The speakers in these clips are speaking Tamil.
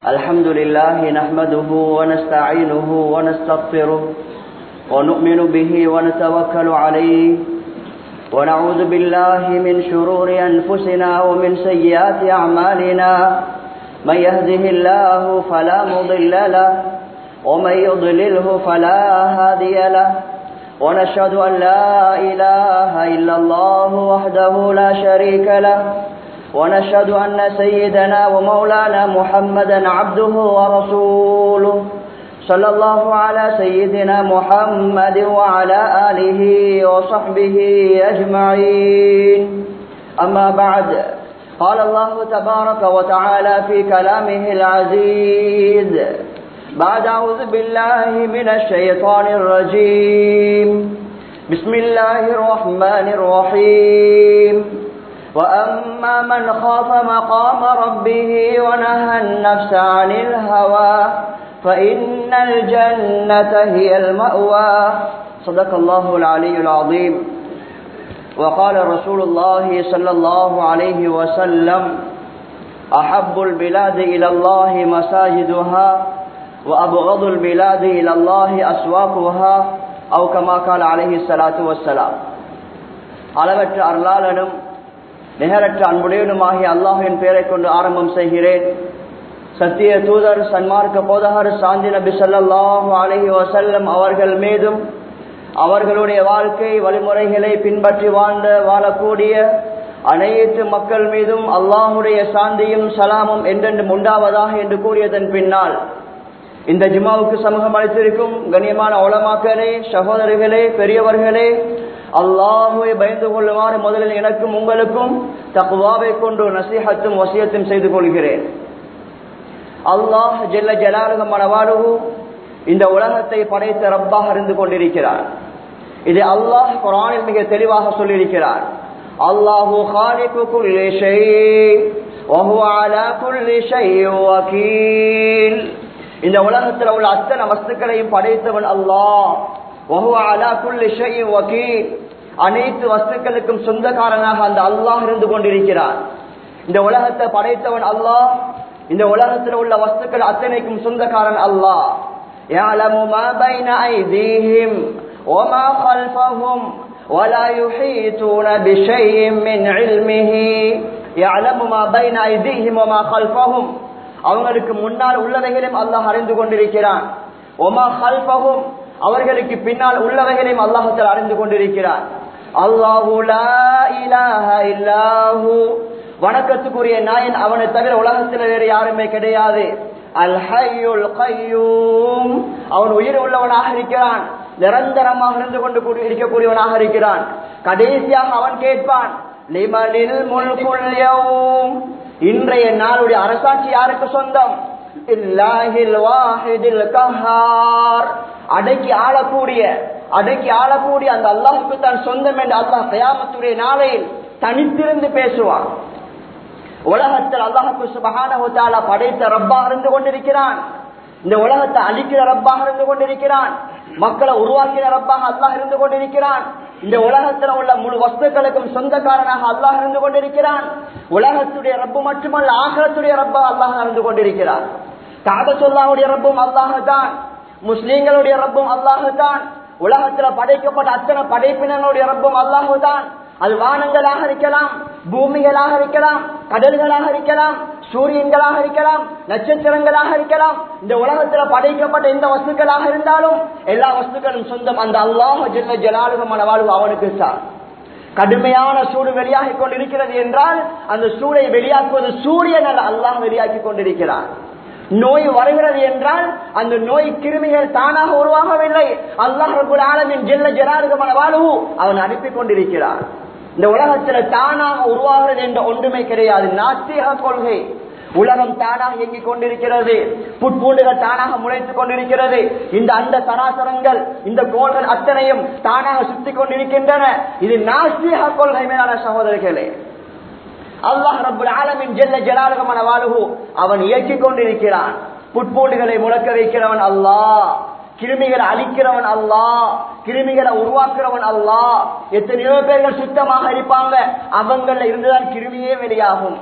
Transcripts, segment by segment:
الحمد لله نحمده ونستعينه ونستغفره ونؤمن به ونتوكل عليه ونعوذ بالله من شرور أنفسنا ومن سيئات أعمالنا من يهده الله فلا مضل له ومن يضلله فلا هادي له ونشهد أن لا إله إلا الله وحده لا شريك له ونشهد أن سيدنا ومولانا محمدا عبده ورسوله صلى الله على سيدنا محمد وعلى آله وصحبه أجمعين أما بعد قال الله تبارك وتعالى في كلامه العزيز بعد أعوذ بالله من الشيطان الرجيم بسم الله الرحمن الرحيم وأما من خاف مقام ربه ونهى النفس عن الهوى فإن الجنة هي المأوى صدق الله العلي العظيم وقال رسول الله صلى الله عليه وسلم أحب البلاد إلى الله مساجدها وأبغض البلاد إلى الله أسواقها أو كما قال عليه الصلاة والسلام அளவற்ற அருளாளனும் நிகரற்ற அன்புடையனுமாகிய அல்லாஹின் பெயரை கொண்டு ஆரம்பம் செய்கிறேன் சத்திய தூதர் சன்மார்க்க போதகர் சாந்தி நபி சொல்லாஹு அலஹி வசல்லம் அவர்கள் மீதும் அவர்களுடைய வாழ்க்கை வழிமுறைகளை பின்பற்றி வாழ்ந்த வாழக்கூடிய அனைத்து மக்கள் மீதும் அல்லாஹுடைய சாந்தியும் சலாமும் என்றென்று உண்டாவதாக என்று கூறியதன் பின்னால் இந்த ஜிமாவுக்கு சமூகம் அளித்திருக்கும் கண்ணியமான உளமாக்களே சகோதரிகளே பெரியவர்களே அல்லாஹுவை பயந்து கொள்ளுமாறு முதலில் எனக்கும் உங்களுக்கும் தக்குவாவை கொண்டு நசீகத்தும் வசியத்தும் செய்து கொள்கிறேன் அல்லாஹ் ஜெல்ல ஜலாலுக மனவாடுகு இந்த உலகத்தை படைத்த ரப்பாக இருந்து கொண்டிருக்கிறார் இது அல்லாஹ் குரானில் மிக தெளிவாக சொல்லியிருக்கிறார் அல்லாஹு خالق كل شيء وهو على كل شيء وكيل இந்த உலகத்தில் உள்ள அத்தனை வஸ்துக்களையும் படைத்தவன் அல்லாஹ் وهو على كل شيء وكيل அனைத்து வஸ்துக்களுக்கும் சொந்தக்காரனாக அந்த அல்லாஹ் இருந்து கொண்டிருக்கிறார் இந்த உலகத்தை படைத்தவன் அல்லாஹ் இந்த உலகத்தில் உள்ள வஸ்துக்கள் அத்தனைக்கும் சொந்தக்காரன் அல்லாஹ் يعلم ما بين أيديهم وما خلفهم ولا يحيطون بشيء من علمه يعلم ما بين أيديهم وما خلفهم அவங்களுக்கு முன்னால் உள்ளவைகளையும் அல்லாஹ் அறிந்து கொண்டிருக்கிறான் ஒமா ஹல்பகும் அவர்களுக்கு பின்னால் உள்ளவைகளையும் அல்லாஹத்தில் அறிந்து கொண்டிருக்கிறான் அல்லாஹு இல்லாஹு வணக்கத்துக்குரிய நாயன் அவனை தவிர உலகத்தில் வேறு யாருமே கிடையாது அல் ஹையுல் கையூம் அவன் உயிர் உள்ளவனாக இருக்கிறான் நிரந்தரமாக இருந்து கொண்டு இருக்கக்கூடியவனாக இருக்கிறான் கடைசியாக அவன் கேட்பான் லிமனில் முல்குல்யவும் இன்றைய நாளுடைய அரசாட்சி யாருக்கு சொந்தம் அடக்கி ஆளக்கூடிய அடக்கி ஆளக்கூடிய அந்த அல்லாஹுக்கு தான் சொந்தம் என்று அல்லாஹ் கயாமத்துடைய நாளையில் தனித்திருந்து பேசுவான் உலகத்தில் அல்லாஹுக்கு சுபகான படைத்த ரப்பாக இருந்து கொண்டிருக்கிறான் இந்த உலகத்தை அழிக்கிற ரப்பாக இருந்து கொண்டிருக்கிறான் மக்களை உருவாக்கின ரப்பாக அல்லாஹ் இருந்து கொண்டிருக்கிறான் இந்த உலகத்தில் உள்ள முழு வஸ்துக்களுக்கும் சொந்தக்காரனாக அல்லாஹ் இருந்து கொண்டிருக்கிறான் உலகத்துடைய ரப்பு மட்டுமல்ல ஆகலத்துடைய ரப்பா அல்லாஹ் இருந்து கொண்டிருக்கிறான் காபத்துல்லாவுடைய ரப்பும் அல்லாஹ் தான் முஸ்லீம்களுடைய ரப்பும் அல்லாஹு தான் உலகத்துல படைக்கப்பட்ட அத்தனை படைப்பினங்களுடைய ரப்பும் அல்லாஹு தான் அது வானங்களாக இருக்கலாம் பூமிகளாக இருக்கலாம் கடல்களாக இருக்கலாம் சூரியன்களாக இருக்கலாம் நட்சத்திரங்களாக இருக்கலாம் இந்த உலகத்துல படைக்கப்பட்ட எந்த வஸ்துக்களாக இருந்தாலும் எல்லா வஸ்துக்களும் சொந்தம் அந்த அல்லாஹ் ஜெல்ல ஜலாலுகமான வாழ்வு அவனுக்கு சார் கடுமையான சூடு வெளியாகி கொண்டிருக்கிறது என்றால் அந்த சூடை வெளியாக்குவது சூரியன் அல்ல அல்லாஹ் வெளியாக்கி கொண்டிருக்கிறான் நோய் வருகிறது என்றால் அந்த நோய் கிருமிகள் தானாக உருவாகவில்லை அல்லாஹ் ஆலமின் ஜெல்ல ஜலாலுகமான வாழ்வு அவன் அனுப்பி கொண்டிருக்கிறான் இந்த உலகத்துல தானாக உருவாகிறது என்ற ஒன்றுமே கிடையாது நாத்திக கொள்கை உலகம் தானாக இயங்கிக் கொண்டிருக்கிறது புட்பூண்டுகள் தானாக முளைத்துக் கொண்டிருக்கிறது இந்த அந்த சராசரங்கள் இந்த கோள்கள் அத்தனையும் தானாக சுத்தி கொண்டிருக்கின்றன இது நாஸ்திக கொள்கை மேலான சகோதரர்களே அல்லாஹ் ரபுல் ஆலமின் ஜெல்ல ஜலாலுகமான வாழ்வு அவன் இயக்கிக் கொண்டிருக்கிறான் புட்பூண்டுகளை முழக்க வைக்கிறவன் அல்லாஹ் கிருமிகளை அழிக்கிறவன் அல்லா கிருமிகளை உருவாக்குறவன் அல்லா எத்தனையோ பேர்கள் சுத்தமாக இருப்பாங்க அவங்கள இருந்துதான் கிருமியே வெளியாகும்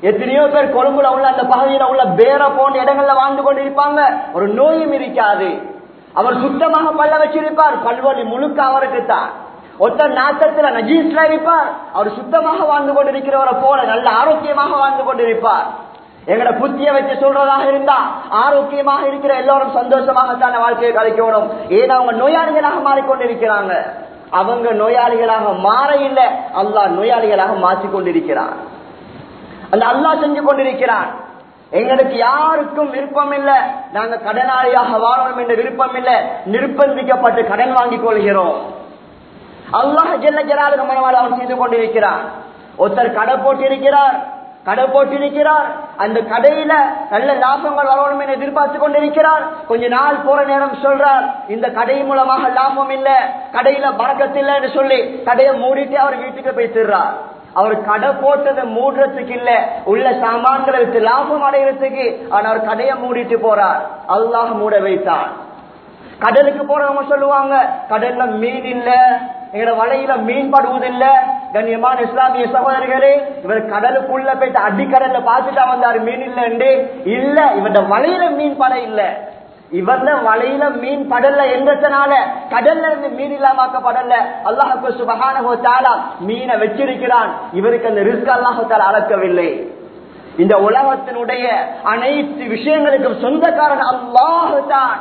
எத்தனையோ பேர் கொழும்புல உள்ள அந்த பகுதியில உள்ள பேர போன்ற இடங்கள்ல வாழ்ந்து கொண்டிருப்பாங்க ஒரு நோயும் இருக்காது அவர் சுத்தமாக பல்ல வச்சிருப்பார் பல்வழி முழுக்க அவருக்கு தான் ஒருத்தர் நாட்டத்துல நஜீஸ்ல இருப்பார் அவர் சுத்தமாக வாழ்ந்து கொண்டிருக்கிறவரை போல நல்ல ஆரோக்கியமாக வாழ்ந்து கொண்டிருப்பார் எங்கட புத்திய வச்சு சொல்றதாக இருந்தா ஆரோக்கியமாக இருக்கிற எல்லாரும் சந்தோஷமாகத்தான வாழ்க்கையை கழிக்கணும் ஏன்னா அவங்க நோயாளிகளாக மாறிக்கொண்டிருக்கிறாங்க அவங்க நோயாளிகளாக மாற இல்லை அல்லாஹ் நோயாளிகளாக மாற்றிக் கொண்டிருக்கிறான் அந்த அல்லாஹ் செஞ்சு கொண்டிருக்கிறான் எங்களுக்கு யாருக்கும் விருப்பம் இல்ல நாங்க கடனாளியாக வாழணும் என்ற விருப்பம் இல்ல நிர்பந்திக்கப்பட்டு கடன் வாங்கிக் கொள்கிறோம் அல்லாஹ் ஜெல்ல ஜலாலுக்கு மனவாள் அவன் செய்து கொண்டிருக்கிறான் ஒருத்தர் கடை போட்டிருக்கிறார் கடை போட்டிருக்கிறார் அந்த கடையில நல்ல லாபங்கள் வரணும் என எதிர்பார்த்து கொண்டிருக்கிறார் கொஞ்ச நாள் போற நேரம் சொல்றார் இந்த கடை மூலமாக லாபம் இல்ல கடையில பறக்கத்தில்லை என்று சொல்லி கடையை மூடிட்டு அவர் வீட்டுக்கு போய்த்திடுறார் அவர் கடை போட்டதை மூடுறதுக்கு இல்ல உள்ள சாமான்களை வச்சு லாபம் அடைகிறதுக்கு ஆனா அவர் கடையை மூடிட்டு போறார் அல்லாஹ் மூட வைத்தான் கடலுக்கு போறவங்க சொல்லுவாங்க கடல்ல மீன் இல்ல எங்களோட வலையில மீன் படுவதில்ல கண்ணியமான இஸ்லாமிய சகோதரர்களே இவர் கடலுக்குள்ள போயிட்டு அடிக்கடல்ல பார்த்துட்டா வந்தாரு மீன் இல்ல இல்ல இவட வலையில மீன் பட இல்ல இவர்ல வலையில மீன் படல என்றதுனால கடல்ல இருந்து மீன் இல்லாமக்கப்படல அல்லாஹு சுபகான தாலா மீனை வச்சிருக்கிறான் இவருக்கு அந்த ரிஸ்க் அல்லாஹால அளக்கவில்லை இந்த உலகத்தினுடைய அனைத்து விஷயங்களுக்கும் சொந்தக்காரன் அல்லாஹு தான்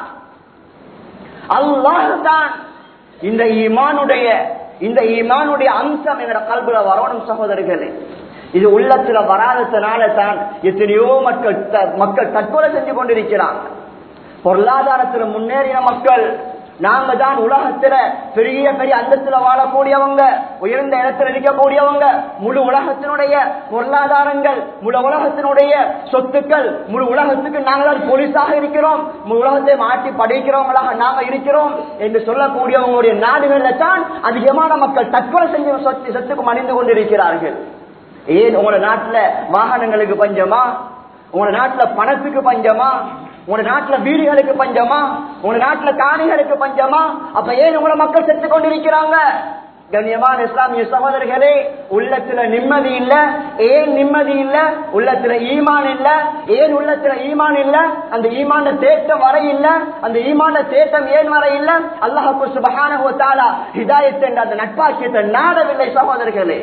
அல்லாஹுதான் இந்த ஈமானுடைய இந்த ஈமானுடைய அம்சம் எங்கட கல்வில வரணும் சகோதரர்களே இது உள்ளத்துல வராததுனால தான் எத்தனையோ மக்கள் மக்கள் தற்கொலை செஞ்சு கொண்டிருக்கிறாங்க பொருளாதாரத்துல முன்னேறின மக்கள் நாங்க தான் உலகத்துல பெரிய பெரிய அந்தத்துல வாழக்கூடியவங்க உயர்ந்த இடத்துல இருக்கக்கூடியவங்க முழு உலகத்தினுடைய பொருளாதாரங்கள் முழு உலகத்தினுடைய சொத்துக்கள் முழு உலகத்துக்கு நாங்கள் தான் போலீஸாக இருக்கிறோம் முழு உலகத்தை மாற்றி படைக்கிறவங்களாக நாங்க இருக்கிறோம் என்று சொல்லக்கூடியவங்களுடைய நாடுகள்ல தான் அதிகமான மக்கள் தற்கொலை செஞ்ச சொத்து சொத்துக்கு மணிந்து கொண்டிருக்கிறார்கள் ஏன் உங்களோட நாட்டுல வாகனங்களுக்கு பஞ்சமா உங்களோட நாட்டுல பணத்துக்கு பஞ்சமா உங்க நாட்டுல வீடுகளுக்கு பஞ்சமா உங்க நாட்டுல காணிகளுக்கு பஞ்சமா அப்ப ஏன் உங்களை மக்கள் செத்து கொண்டிருக்கிறாங்க கண்ணியமான இஸ்லாமிய சகோதரர்களே உள்ளத்துல நிம்மதி இல்ல ஏன் நிம்மதி இல்ல உள்ளத்துல ஈமான் இல்ல ஏன் உள்ளத்துல ஈமான் இல்ல அந்த ஈமான தேட்டம் வர இல்ல அந்த ஈமான தேட்டம் ஏன் வர இல்ல அல்லாஹு சுபஹானஹு தஆலா ஹிதாயத் என்ற அந்த நட்பாக்கியத்தை நாடவில்லை சகோதரர்களே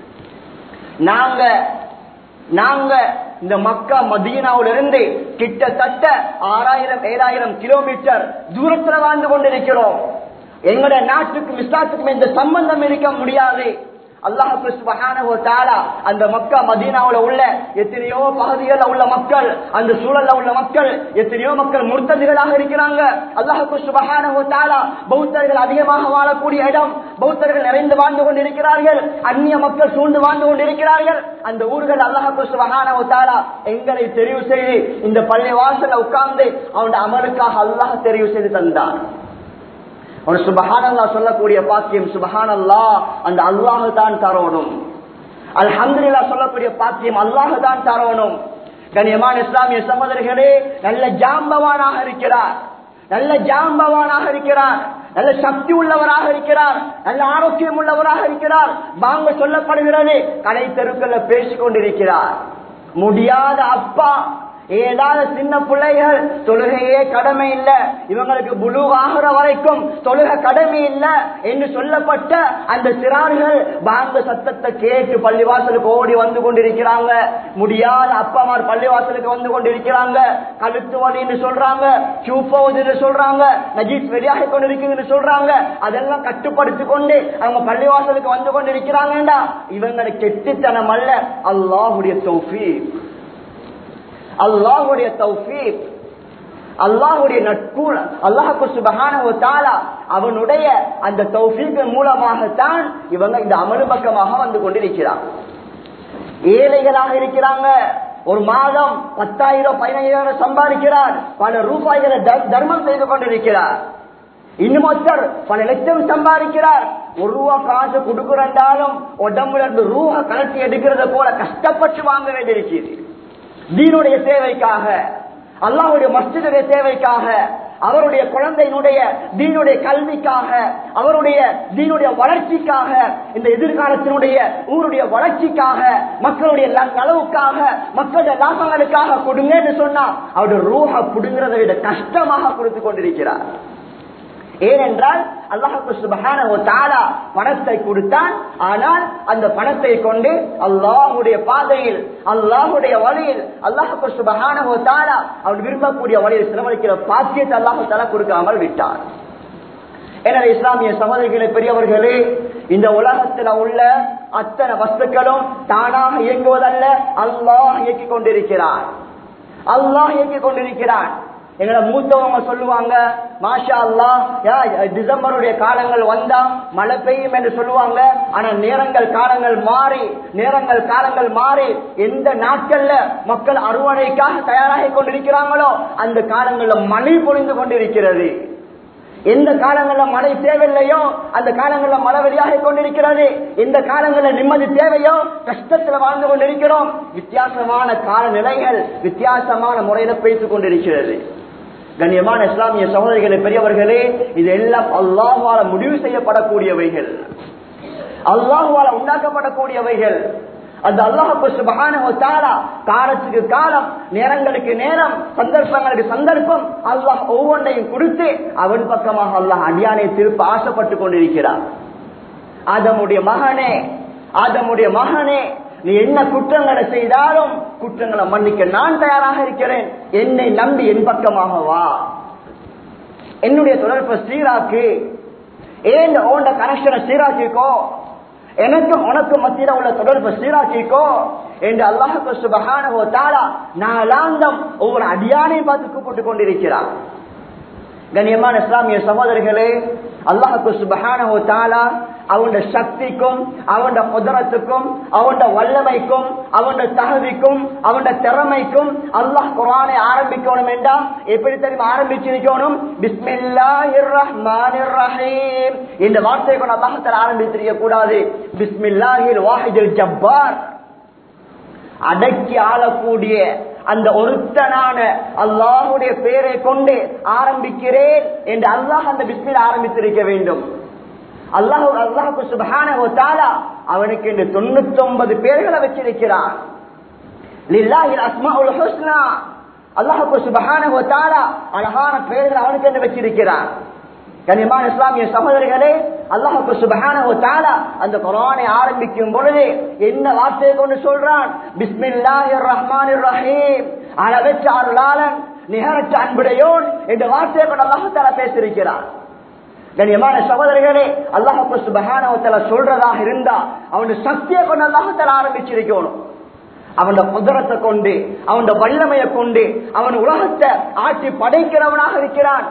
நாங்க நாங்க இந்த மக்கா மதீனாவில் இருந்து கிட்டத்தட்ட ஆறாயிரம் ஏழாயிரம் கிலோமீட்டர் தூரத்துல வாழ்ந்து கொண்டிருக்கிறோம் எங்களுடைய நாட்டுக்கும் இஸ்லாத்துக்கும் எந்த சம்பந்தம் இருக்க முடியாது அல்லாஹு சுபஹானஹு தஆலா அந்த மக்கா மதீனாவுல உள்ள எத்தனையோ பகுதிகளில் உள்ள மக்கள் அந்த சூழல்ல உள்ள மக்கள் எத்தனையோ மக்கள் முர்த்ததிகளாக இருக்கிறாங்க அல்லாஹு சுபஹானஹு தஆலா பௌத்தர்கள் அதிகமாக வாழக்கூடிய இடம் பௌத்தர்கள் நிறைந்து வாழ்ந்து கொண்டிருக்கிறார்கள் அந்நிய மக்கள் சூழ்ந்து வாழ்ந்து கொண்டிருக்கிறார்கள் அந்த ஊர்கள் அல்லாஹு சுபஹானஹு தஆலா எங்களை தெரிவு செய்து இந்த பள்ளி வாசல்ல உட்கார்ந்து அவனுடைய அமலுக்காக அல்லாஹ் தெரிவு செய்து தந்தான் ஒரு சுபஹானல்லா சொல்லக்கூடிய பாக்கியம் சுபஹானல்லா அந்த அல்லாஹு தான் தரணும் அல்ஹம்துலில்லா சொல்லக்கூடிய பாக்கியம் அல்லாஹு தான் தரணும் கண்ணியமான இஸ்லாமிய சகோதரர்களே நல்ல ஜாம்பவானாக இருக்கிறார் நல்ல ஜாம்பவானாக இருக்கிறார் நல்ல சக்தி உள்ளவராக இருக்கிறார் நல்ல ஆரோக்கியம் உள்ளவராக இருக்கிறார் வாங்க சொல்லப்படுகிறது கடை தெருக்கள்ல பேசிக் கொண்டிருக்கிறார் முடியாத அப்பா ஏதாவது சின்ன பிள்ளைகள் தொழுகையே கடமை இல்ல இவங்களுக்கு புழு ஆகிற வரைக்கும் தொழுகை கடமை இல்ல என்று சொல்லப்பட்ட அந்த சிறார்கள் பாங்க சத்தத்தை கேட்டு பள்ளிவாசலுக்கு ஓடி வந்து கொண்டிருக்கிறாங்க முடியாத அப்பாமார் பள்ளிவாசலுக்கு வந்து கொண்டிருக்கிறாங்க கழுத்து வலின்னு சொல்றாங்க சூப்போதுன்னு சொல்றாங்க நஜீஸ் வெளியாக கொண்டிருக்குதுன்னு சொல்றாங்க அதெல்லாம் கட்டுப்படுத்தி கொண்டு அவங்க பள்ளிவாசலுக்கு வந்து கொண்டிருக்கிறாங்கடா இவங்களை கெட்டுத்தனம் அல்ல அல்லாஹுடைய தௌஃபி அல்லாஹுடைய தௌஃபீக் அல்லாஹுடைய நட்பு அல்லாஹு சுபகான அவனுடைய அந்த தௌஃபீக்கின் மூலமாகத்தான் இவங்க இந்த அமலு பக்கமாக வந்து கொண்டிருக்கிறார் ஏழைகளாக இருக்கிறாங்க ஒரு மாதம் பத்தாயிரம் பதினையாயிரம் சம்பாதிக்கிறார் பல ரூபாய்களை தர்மம் செய்து கொண்டிருக்கிறார் இன்னும் ஒருத்தர் பல லட்சம் சம்பாதிக்கிறார் ஒரு ரூபா காசு கொடுக்கிறண்டாலும் உடம்புல இருந்து ரூபா கலட்டி எடுக்கிறத போல கஷ்டப்பட்டு வாங்க வேண்டியிருக்கிறது தீனுடைய சேவைக்காக அல்லாவுடைய மஸ்ஜிதுடைய சேவைக்காக அவருடைய குழந்தையினுடைய தீனுடைய கல்விக்காக அவருடைய தீனுடைய வளர்ச்சிக்காக இந்த எதிர்காலத்தினுடைய ஊருடைய வளர்ச்சிக்காக மக்களுடைய ந- நலவுக்காக மக்களுடைய லாபங்களுக்காக கொடுங்கன்னு சொன்னா அவருடைய ரூஹ புடுங்கிறதை விட கஷ்டமாக கொடுத்து கொண்டிருக்கிறார் ஏனென்றால் அல்லாஹு சுபஹானஹு வ தஆலா பணத்தை கொடுத்தான் ஆனால் அந்த பணத்தை கொண்டு அல்லாஹ்வுடைய பாதையில் அல்லாஹ்வுடைய வழியில் அல்லாஹு சுபஹானஹு வ தஆலா அவன் விரும்பக்கூடிய வழியில் செலவழிக்கிற பாக்கியத்தை அல்லாஹு தஆலா கொடுக்காமல் விட்டார் எனவே இஸ்லாமிய சகோதரிகளே பெரியவர்களே இந்த உலகத்தில் உள்ள அத்தனை வஸ்துக்களும் தானாக இயங்குவதல்ல அல்லாஹ் இயக்கிக் கொண்டிருக்கிறான் அல்லாஹ் இயக்கிக் கொண்டிருக்கிறான் எங்களை மூத்தவங்க சொல்லுவாங்க மாஷா அல்லாஹ் யா, டிசம்பருடைய காலங்கள் வந்தா மழை பெய்யும் என்று சொல்லுவாங்க ஆனா நேரங்கள் காலங்கள் மாறி நேரங்கள் காலங்கள் மாறி எந்த நாட்கள்ல மக்கள் அறுவடைக்காக தயாராகி கொண்டிருக்கிறாங்களோ அந்த காலங்கள்ல மழை பொழிந்து கொண்டிருக்கிறது எந்த காலங்கள்ல மழை தேவையில்லையோ அந்த காலங்கள்ல மழை வெளியாக கொண்டிருக்கிறது எந்த காலங்கள்ல நிம்மதி தேவையோ கஷ்டத்துல வாழ்ந்து கொண்டிருக்கிறோம் வித்தியாசமான காலநிலைகள் வித்தியாசமான முறையில பேசிக் கொண்டிருக்கிறது கண்ணியமான இஸ்லாமிய சகோதரிகளே பெரியவர்களே இது எல்லாம் அல்லாஹ்வால முடிவு செய்யப்படக்கூடியவைகள் அல்லாஹ்வால உண்டாக்கப்படக்கூடியவைகள் அந்த அல்லாஹு சுபஹானஹு தஆலா காலத்துக்கு காலம் நேரங்களுக்கு நேரம் சந்தர்ப்பங்களுக்கு சந்தர்ப்பம் அல்லாஹ் ஒவ்வொன்றையும் கொடுத்து அவன் பக்கமாக அல்லாஹ் அடியானை திருப்ப ஆசைப்பட்டு கொண்டிருக்கிறார் ஆதமுடைய மகனே ஆதமுடைய மகனே நீ என்ன குற்றங்களை செய்தாலும் குற்றங்களை மன்னிக்க நான் தயாராக இருக்கிறேன் என்னை நம்பி என் பக்கமாக வா என்னுடைய தொடர்பை சீராக்கு ஏன் ஓண்ட கனெக்ஷனை சீராக்கிக்கோ எனக்கும் உனக்கும் மத்தியில உள்ள தொடர்பு சீராக்கிக்கோ என்று அல்லாஹு சுபஹானஹு தஆலா நாளாந்தம் ஒவ்வொரு அடியானையும் பார்த்து கூப்பிட்டு கொண்டிருக்கிறார் கண்ணியமான இஸ்லாமிய சகோதரர்களே அல்லாஹு சுபஹானஹு தஆலா அவனுடைய சக்திக்கும் அவனுடைய குதிரத்துக்கும் அவனுடைய வல்லமைக்கும் அவனுடைய தகுதிக்கும் அவனுடைய திறமைக்கும் அல்லாஹ் குரானை ஆரம்பிக்கணும் என்றா எப்படி தெரியுமா ஆரம்பிச்சிருக்கணும் பிஸ்மில்லாஹிர் ரஹ்மானிர் ரஹீம் இந்த வார்த்தையை கொண்டு அல்லாஹ் ஆரம்பித்திருக்க கூடாது பிஸ்மில்லாஹில் வாஹிதுல் ஜப்பார் அடக்கி ஆளக்கூடிய அந்த ஒருத்தனான அல்லாஹுடைய பெயரை கொண்டு ஆரம்பிக்கிறேன் என்று அல்லாஹ் அந்த பிஸ்மில் ஆரம்பித்திருக்க வேண்டும் அல்லாஹு அல்லாஹுக்கு சுபஹான அவனுக்கு இந்த தொண்ணூத்தி ஒன்பது பேர்களை வச்சிருக்கிறான் லில்லாஹில் அஸ்மாஉல் ஹுஸ்னா அல்லாஹுக்கு சுபஹான அழகான பெயர்கள் அவனுக்கு என்று வச்சிருக்கிறான் கனிமான இஸ்லாமிய சகோதரிகளே அல்லாஹுக்கு சுபஹான அந்த குரானை ஆரம்பிக்கும் பொழுது என்ன வார்த்தையை கொண்டு சொல்றான் பிஸ்மில்லாஹிர் ரஹ்மானிர் ரஹீம் அளவற்ற அருளாளன் நிகரற்ற அன்புடையோன் என்ற வார்த்தையை கொண்டு அல்லாஹு தாலா பேசியிருக்கிறான் கண்ணியமான சகோதரிகளே அல்லாஹு சுபஹானவத்தல சொல்றதாக இருந்தா அவனுடைய சக்தியை கொண்டு அல்லாஹத்தால ஆரம்பிச்சிருக்கணும் அவன் குதிரத்தை கொண்டு அவன் வல்லமையை கொண்டு அவன் உலகத்தை ஆட்சி படைக்கிறவனாக இருக்கிறான்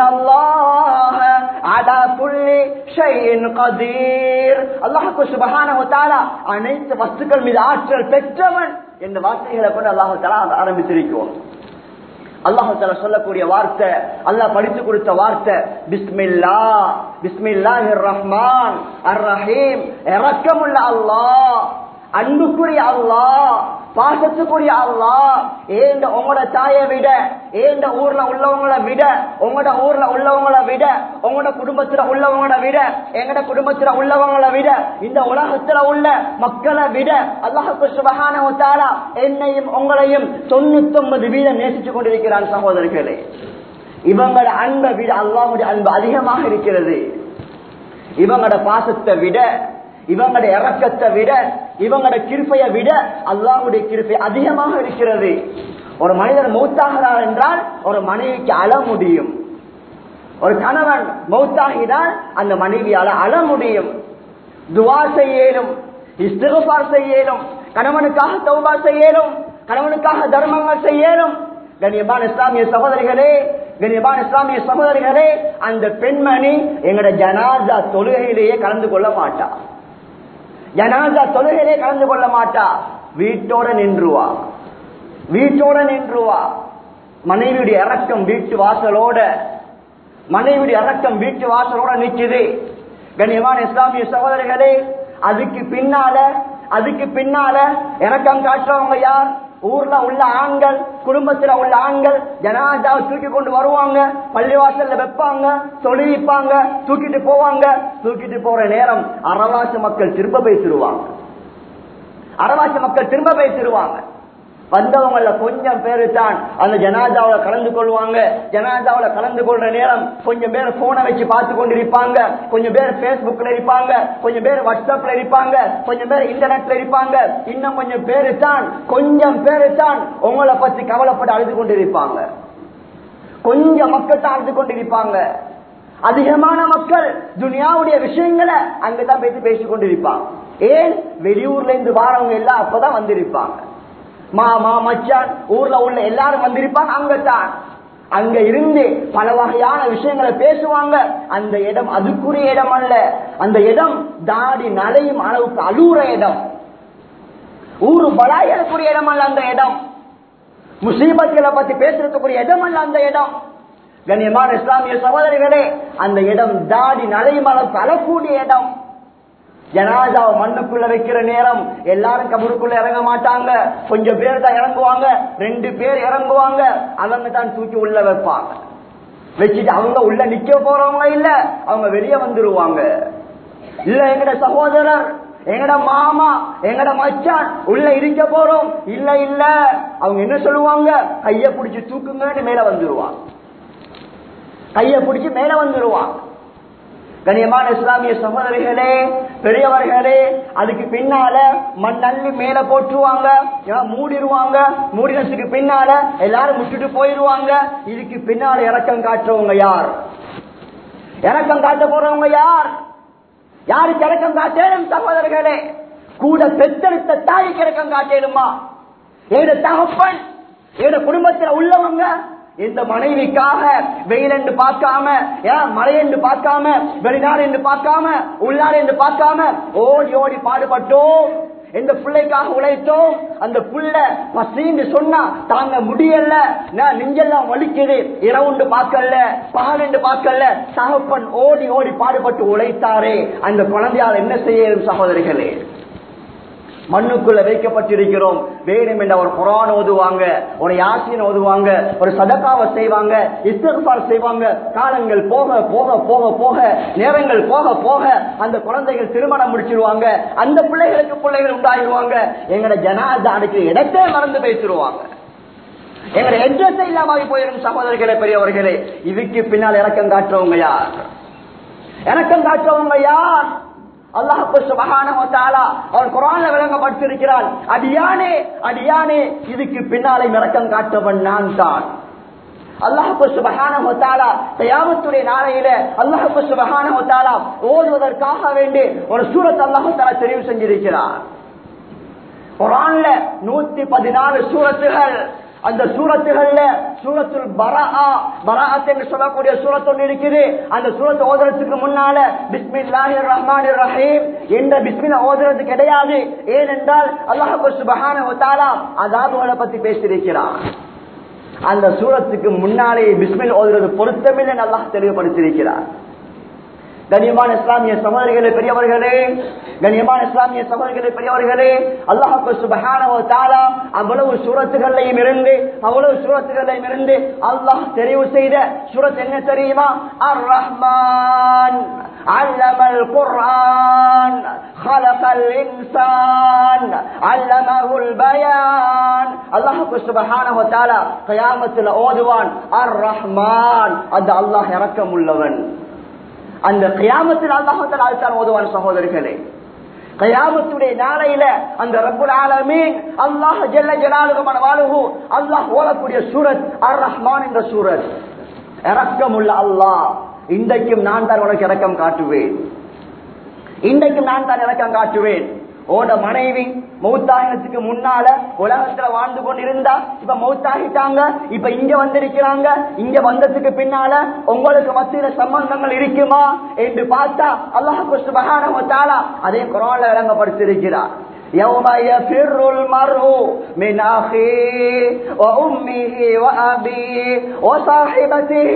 அல்லாஹு சுபஹானவத்தால அனைத்து வஸ்துக்கள் மீது ஆற்றல் பெற்றவன் என்ற வார்த்தைகளை கொண்டு அல்லாஹு தலா ஆரம்பித்திருக்கோம் அல்லாஹு தாலா சொல்லக்கூடிய வார்த்தை அல்லாஹ் படித்து கொடுத்த வார்த்தை பிஸ்மில்லா பிஸ்மில்லாஹிர் ரஹ்மான் அர் ரஹீம் இரக்கமுள்ள அல்லாஹ் அன்புக்குரிய அல்லாஹ் பாசத்துக்குரிய அல்லாஹ் ஏண்ட உங்களோட தாயை விட ஏண்ட ஊர்ல உள்ளவங்களை விட உங்களோட ஊர்ல உள்ளவங்களை விட உங்களோட குடும்பத்துல உள்ளவங்களை விட எங்கட குடும்பத்துல உள்ளவங்களை விட இந்த உலகத்துல உள்ள மக்களை விட அல்லாஹுக்கு சுபகான என்னையும் உங்களையும் தொண்ணூத்தி ஒன்பது வீதம் நேசிச்சு கொண்டிருக்கிறான் சகோதரர்களே இவங்களோட அன்பை விட அல்லாஹுடைய அன்பு அதிகமாக இருக்கிறது இவங்களோட பாசத்தை விட இவங்களோட இறக்கத்தை விட இவங்களோட கிருப்பையை விட அல்லாஹுடைய கிருப்பை அதிகமாக இருக்கிறது ஒரு மனிதர் மௌத்தாகிறார் என்றால் ஒரு மனைவிக்கு அழ முடியும் ஒரு கணவன் மௌத்தாகினால் அந்த மனைவியால அழ முடியும் துவா செய்யலும் இஸ்திகபார் செய்யலும் கணவனுக்காக தௌபா செய்யலும் கணவனுக்காக தர்மங்கள் செய்யலும் கண்ணியமான இஸ்லாமிய சகோதரிகளே கண்ணியமான இஸ்லாமிய சகோதரிகளே அந்த பெண்மணி எங்களோட ஜனாசா தொழுகையிலேயே கலந்து கொள்ள மாட்டா ஜனாசா தொழுகையிலே கலந்து கொள்ள மாட்டா வீட்டோட நின்றுவா வீட்டோட நின்றுவா மனைவியுடைய இறக்கம் வீட்டு வாசலோட மனைவியுடைய இறக்கம் வீட்டு வாசலோட நிக்குது கண்ணியமான இஸ்லாமிய சகோதரிகளே அதுக்கு பின்னால அதுக்கு பின்னால இறக்கம் காட்டுறவங்க யார் ஊர்ல உள்ள ஆண்கள் குடும்பத்துல உள்ள ஆண்கள் ஜனாதாவை தூக்கி கொண்டு வருவாங்க பள்ளிவாசல்ல வைப்பாங்க தொழிலிப்பாங்க தூக்கிட்டு போவாங்க தூக்கிட்டு போற நேரம் அரவாசி மக்கள் திரும்ப பேசிடுவாங்க அரவாசி மக்கள் திரும்ப பேசிடுவாங்க வந்தவங்கள கொஞ்சம் பேரு தான் அந்த ஜனாதாவில கலந்து கொள்வாங்க ஜனாதாவில கலந்து கொள்ற நேரம் கொஞ்சம் பேர் போனை வச்சு பார்த்து கொண்டிருப்பாங்க கொஞ்சம் பேர் பேஸ்புக்ல இருப்பாங்க கொஞ்சம் பேர் வாட்ஸ்அப்ல இருப்பாங்க கொஞ்சம் பேர் இன்டர்நெட்ல இருப்பாங்க இன்னும் கொஞ்சம் பேரு தான் கொஞ்சம் பேரு தான் உங்களை பத்தி கவலைப்பட்டு அழுது கொண்டிருப்பாங்க கொஞ்சம் மக்கள் தான் அழுது கொண்டிருப்பாங்க அதிகமான மக்கள் துனியாவுடைய விஷயங்களை அங்கதான் பேசி பேசிக் கொண்டிருப்பாங்க ஏன் வெளியூர்ல இருந்து வாரவங்க எல்லாம் அப்பதான் வந்திருப்பாங்க மாமா மச்சான் ஊர்ல உள்ள எல்லாரும் வந்திருப்பாங்க அங்கத்தான் அங்க இருந்து பல வகையான விஷயங்களை பேசுவாங்க அந்த இடம் அதுக்குரிய இடம் அல்ல அந்த இடம் தாடி நலையும் அளவுக்கு அழுகுற இடம் ஊரு பலாயக்கூடிய இடம் அல்ல அந்த இடம் முசீபத்துகளை பத்தி பேசுறதுக்குரிய இடம் அல்ல அந்த இடம் கண்ணியமான இஸ்லாமிய சகோதரிகளே அந்த இடம் தாடி நலையும் அளவுக்கு அழக்கூடிய இடம் ஜனாதாவை மண்ணுக்குள்ள வைக்கிற நேரம் எல்லாரும் கபருக்குள்ள இறங்க மாட்டாங்க கொஞ்சம் பேர் தான் இறங்குவாங்க ரெண்டு பேர் இறங்குவாங்க அவங்க தான் தூக்கி உள்ள வைப்பாங்க வச்சுட்டு அவங்க உள்ள நிக்க போறவங்க இல்ல அவங்க வெளியே வந்துருவாங்க இல்ல எங்கட சகோதரர் எங்கட மாமா எங்கட மச்சான் உள்ள இருக்க போறோம் இல்ல இல்ல அவங்க என்ன சொல்லுவாங்க கைய பிடிச்சு தூக்குங்கன்னு மேல வந்துருவாங்க கைய பிடிச்சு மேல வந்துருவாங்க கண்ணியமான இஸ்லாமிய சகோதரிகளே பெரியவர்களே அதுக்கு பின்னால மண் அள்ளி மேல போட்டுருவாங்க மூடிடுவாங்க மூடினதுக்கு பின்னால எல்லாரும் முட்டுட்டு போயிருவாங்க இதுக்கு பின்னால இறக்கம் காட்டுறவங்க யார் இறக்கம் காட்ட போறவங்க யார் யாருக்கு இறக்கம் காட்டேனும் சகோதரர்களே கூட பெத்தெடுத்த தாய்க்கு இறக்கம் காட்டேனுமா ஏட தகப்பன் ஏட குடும்பத்தில் உள்ளவங்க இந்த மனைவிக்காக வெயில் என்று பார்க்காம மழை என்று பார்க்காம வெளிநாடு என்று பார்க்காம உள்ளாடு என்று பார்க்காம ஓடி ஓடி பாடுபட்டோம் எந்த பிள்ளைக்காக உழைத்தோம் அந்த புள்ள பசின்னு சொன்னா தாங்க முடியல நான் நெஞ்செல்லாம் வலிக்குது இரவுண்டு பார்க்கல பகல் என்று பார்க்கல தகப்பன் ஓடி ஓடி பாடுபட்டு உழைத்தாரே அந்த குழந்தையால் என்ன செய்யும் சகோதரிகளே மண்ணுக்குள்ள வைக்கப்பட்டிருக்கிறோம் வேணும் என்ற ஒரு குரான் ஓதுவாங்க ஒரு யாசின் ஓதுவாங்க ஒரு சதக்காவை செய்வாங்க இஸ்திஃபார் செய்வாங்க காலங்கள் போக போக போக போக நேரங்கள் போக போக அந்த குழந்தைகள் திருமணம் முடிச்சிருவாங்க அந்த பிள்ளைகளுக்கு பிள்ளைகள் உண்டாகிடுவாங்க எங்கட ஜனாதா அடைக்கிற இடத்தை மறந்து பேசிடுவாங்க எங்கட எட்ரஸ் இல்லாம போயிடும் சகோதரர்களே பெரியவர்களே இதுக்கு பின்னால் இறக்கம் காட்டுறவங்க யார் இறக்கம் காட்டுறவங்க யார் அல்லாஹு சுபஹானஹு தஆலா அவன் குர்ஆன்ல விளங்கப்படுத்தியிருக்கிறான் அடியானே அடியானே இதுக்கு பின்னாலே இரக்கம் காட்டவன் நான் தான் அல்லாஹு சுபஹானஹு தஆலா கியாமத்துடைய நாளையில அல்லாஹு சுபஹானஹு தஆலா ஓதுவதற்காக வேண்டி ஒரு சூரத் அல்லாஹு தஆலா தெரிவு செஞ்சிருக்கிறார் குர்ஆன்ல 114 சூரத்துகள் அந்த சூரத்துகள்ல சூரத்துல் பரா பராத் என்று சொல்லக்கூடிய சூரத் ஒன்று இருக்குது அந்த சூரத்தை ஓதுறதுக்கு முன்னால பிஸ்மில்லாஹிர் ரஹ்மானிர் ரஹீம் என்ற பிஸ்மில்லா ஓதுறது கிடையாது ஏனென்றால் அல்லாஹ் சுபஹானஹு தஆலா அதாபுகளை பத்தி பேசியிருக்கிறார் அந்த சூரத்துக்கு முன்னாலே பிஸ்மில் ஓதுறது பொருத்தமில்லை அல்லாஹ் தெளிவுபடுத்தியிருக்கிறார் கண்ணியமான இஸ்லாமிய சகோதரிகளே பெரியவர்களே கண்ணியமான இஸ்லாமிய சகோதரிகளே பெரியவர்களே அல்லாஹு சுபஹானஹு தஆலா அவ்வளவு சூரத்துகளையும் இருந்து அவ்வளவு சூரத்துகளையும் இருந்து அல்லாஹ் தெரிவு செய்த சூரத் என்ன தெரியுமா அர் ரஹ்மான் علم القرآن خلق الإنسان علمه البيان الله سبحانه وتعالى قيامة الأودوان الرحمن அது அல்லாஹ் இறக்கம் உள்ளவன் அந்த கியாமத்தில் அல்லாஹால அதுதான் ஓதுவான் சகோதரிகளே கயாமத்துடைய நாளையில அந்த ரப்புல் ஆலமீன் அல்லாஹ் ஜல்ல ஜலாலுகமான வாழுகு அல்லாஹ் ஓதக்கூடிய சூரத் அர் ரஹ்மான் என்ற சூரத் இறக்கமுள்ள அல்லாஹ் இன்றைக்கும் நான் தான் உனக்கு இறக்கம் காட்டுவேன் இன்றைக்கும் நான் தான் இறக்கம் காட்டுவேன் ஓட மனைவி மௌத்தாகினத்துக்கு முன்னால உலகத்துல வாழ்ந்து கொண்டிருந்தா இப்ப மௌத்தாகிட்டாங்க இப்ப இங்க வந்திருக்கிறாங்க இங்க வந்ததுக்கு பின்னால உங்களுக்கு மத்தியில சம்பந்தங்கள் இருக்குமா என்று பார்த்தா அல்லாஹு சுபஹானஹு வ தஆலா அதே குர்ஆன்ல விளங்கப்படுத்தியிருக்கிறார் يوم يفر المرء من أخيه وأمه وأبيه وصاحبته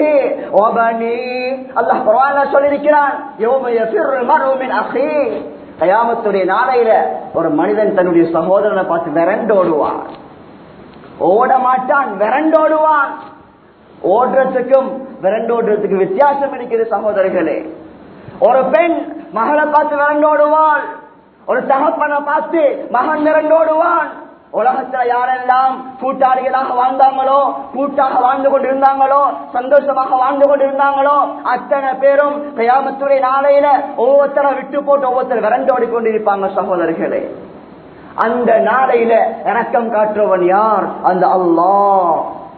وبنيه الله قرآن சொல்லியிருக்கிறான் يوم يفر المرء من أخيه கயாமத்துடைய நாளையில ஒரு மனிதன் தன்னுடைய சகோதரனை பார்த்து விரண்டு ஓடுவான் ஓட மாட்டான் விரண்டோடுவான் ஓடுறதுக்கும் விரண்டோடுறதுக்கு வித்தியாசம் இருக்குது சகோதரர்களே ஒரு பெண் மகளை பார்த்து விரண்டோடுவாள் ஒரு தகப்பனை பார்த்து மகன் விரண்டோடுவான் உலகத்துல யாரெல்லாம் கூட்டாளிகளாக வாழ்ந்தாங்களோ கூட்டாக வாழ்ந்து கொண்டிருந்தாங்களோ சந்தோஷமாக வாழ்ந்து கொண்டிருந்தாங்களோ அத்தனை பேரும் கயாமத்துறை நாளையில ஒவ்வொருத்தரை விட்டு போட்டு ஒவ்வொருத்தர் விரண்டோடி கொண்டிருப்பாங்க சகோதரர்களே அந்த நாளையில இறக்கம் காட்டுறவன் யார் அந்த அல்லாஹ்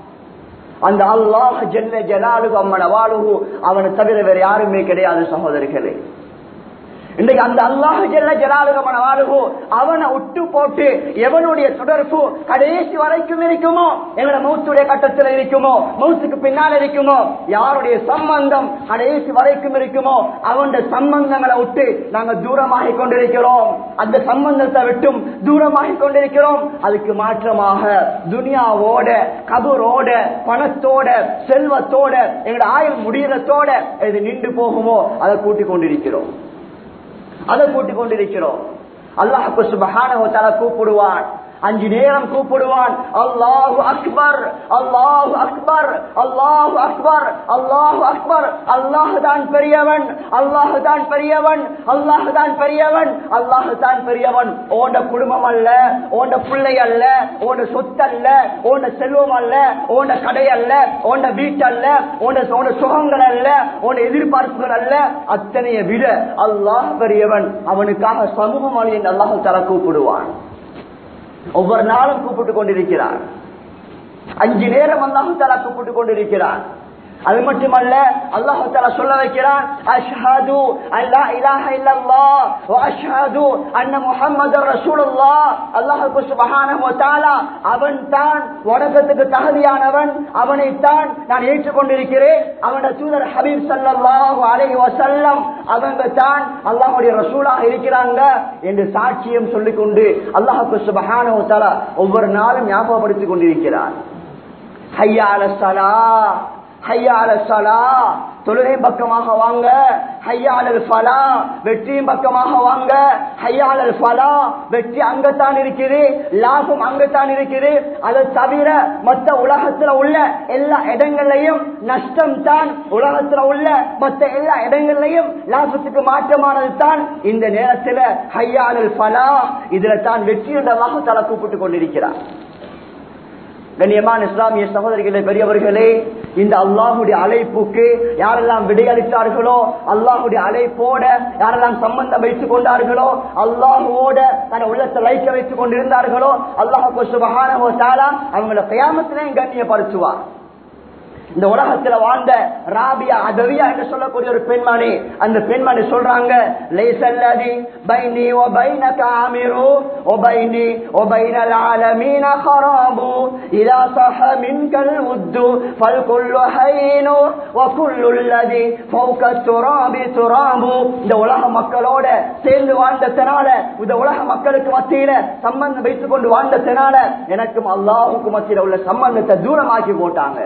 அந்த அல்லாஹ் ஜெல்ல ஜலாலுகு அம்மன வாழுகு அவனை தவிர வேற யாருமே கிடையாது சகோதரிகளே இன்றைக்கு அந்த அல்லாஹ் ஜெல்ல ஜலாலுகமன வாழுகோ அவனை விட்டு போட்டு எவனுடைய தொடர்பு கடைசி வரைக்கும் இருக்குமோ எங்களோட மௌத்துடைய கட்டத்தில் இருக்குமோ மௌத்துக்கு பின்னால் இருக்குமோ யாருடைய சம்பந்தம் கடைசி வரைக்கும் இருக்குமோ அவனுடைய சம்பந்தங்களை விட்டு நாங்க தூரமாகி கொண்டிருக்கிறோம் அந்த சம்பந்தத்தை விட்டும் தூரமாகி கொண்டிருக்கிறோம் அதுக்கு மாற்றமாக துனியாவோட கபரோட பணத்தோட செல்வத்தோட எங்களோட ஆயுள் முடியறதோட இது நின்று போகுமோ அதை கூட்டிக் கொண்டிருக்கிறோம் அதை கூட்டிக் கொண்டிருக்கிறோம் அல்லாஹு சுபஹான கூப்பிடுவான் அஞ்சு நேரம் கூப்பிடுவான் அல்லாஹு அக்பர் அல்லாஹு அக்பர் அல்லாஹு அக்பர் அல்லாஹு அக்பர் அல்லாஹு தான் பெரியவன் அல்லாஹு தான் பெரியவன் அல்லாஹு தான் பெரியவன் அல்லாஹு தான் பெரியவன் ஓண்ட குடும்பம் அல்ல ஓண்ட பிள்ளை அல்ல ஓண்ட சொத்து அல்ல ஓண்ட செல்வம் அல்ல ஓண்ட கடை அல்ல ஓண்ட வீட்டு அல்ல ஓண்ட ஓண்ட சுகங்கள் அல்ல ஓண்ட எதிர்பார்ப்புகள் அல்ல அத்தனைய விட அல்லாஹ் பெரியவன் அவனுக்காக சமூகம் அழியின் அல்லாஹு தர கூப்பிடுவான் ஒவ்வொரு நாளும் கூப்பிட்டு கொண்டிருக்கிறார் அஞ்சு நேரம் அல்லாஹு தாலா கூப்பிட்டு கொண்டிருக்கிறார் அது மட்டுமல்ல அல்லாஹு தாலா சொல்ல வைக்கிறான் அஷ்ஹது அல்லா இலாஹ இல்லல்லாஹ் வ அஷ்ஹது அன்ன முஹம்மதர் ரசூலுல்லாஹ் அல்லாஹ்வுக்கு சுப்ஹானஹு வ தஆலா அவன் தான் வணக்கத்துக்கு தகுதியானவன் அவனை தான் நான் ஏற்றுக்கொண்டிருக்கிறேன் அவனுடைய தூதர் ஹபீப் ஸல்லல்லாஹு அலைஹி வஸல்லம் அவங்க தான் அல்லாஹ்வுடைய ரசூலாக இருக்கிறாங்க என்று சாட்சியம் சொல்லிக்கொண்டு அல்லாஹ்வுக்கு சுப்ஹானஹு வ தஆலா ஒவ்வொரு நாளும் ஞாபகப்படுத்திக் கொண்டிருக்கிறார் ஹய்யா அலஸ்ஸலா தொழுகை பக்கமாக வாங்க ஹையாளல் ஃபலா வெற்றியும் பக்கமாக வாங்க ஹையாளல் ஃபலா வெற்றி அங்கத்தான் இருக்குது லாபம் அங்கத்தான் இருக்குது அதை தவிர மற்ற உலகத்துல உள்ள எல்லா இடங்கள்லையும் நஷ்டம் தான் உலகத்துல உள்ள மற்ற எல்லா இடங்கள்லையும் லாபத்துக்கு மாற்றமானது தான் இந்த நேரத்தில் ஹையாளல் ஃபலா இதுல தான் வெற்றி என்றதாக தலை கூப்பிட்டு கொண்டிருக்கிறார் கண்ணியமான இஸ்லாமிய சகோதரிகளே பெரியவர்களே இந்த அல்லாஹுடைய அழைப்புக்கு யாரெல்லாம் விடையளித்தார்களோ அல்லாஹுடைய அழைப்போட யாரெல்லாம் சம்பந்தம் வைத்துக் கொண்டார்களோ அல்லாஹுவோட தன் உள்ளத்தை லைக்க வைத்துக் கொண்டிருந்தார்களோ அல்லாஹு சுபகான அவங்கள கயாமத்திலையும் கண்ணியப்படுத்துவார் இந்த உலகத்துல வாழ்ந்த ராபியா அதவியா என்று சொல்லக்கூடிய ஒரு பெண்மணி அந்த பெண்மணி சொல்றாங்க லைசல்லதி பைனி வ பைனக ஆமிரு வ பைனி வ பைனல் ஆலமீன ஹராபு இதா சஹ மின்கல் உத்து ஃபல் குல்லு ஹைனு வ குல்லு அல்லதி ஃபௌக துராபி துராபு இந்த உலக மக்களோட சேர்ந்து வாழ்ந்ததனால இந்த உலக மக்களுக்கு மத்தியில சம்பந்தம் வைத்துக் கொண்டு வாழ்ந்ததனால எனக்கும் அல்லாஹுக்கும் மத்தியில உள்ள சம்பந்தத்தை தூரமாக்கி போட்டாங்க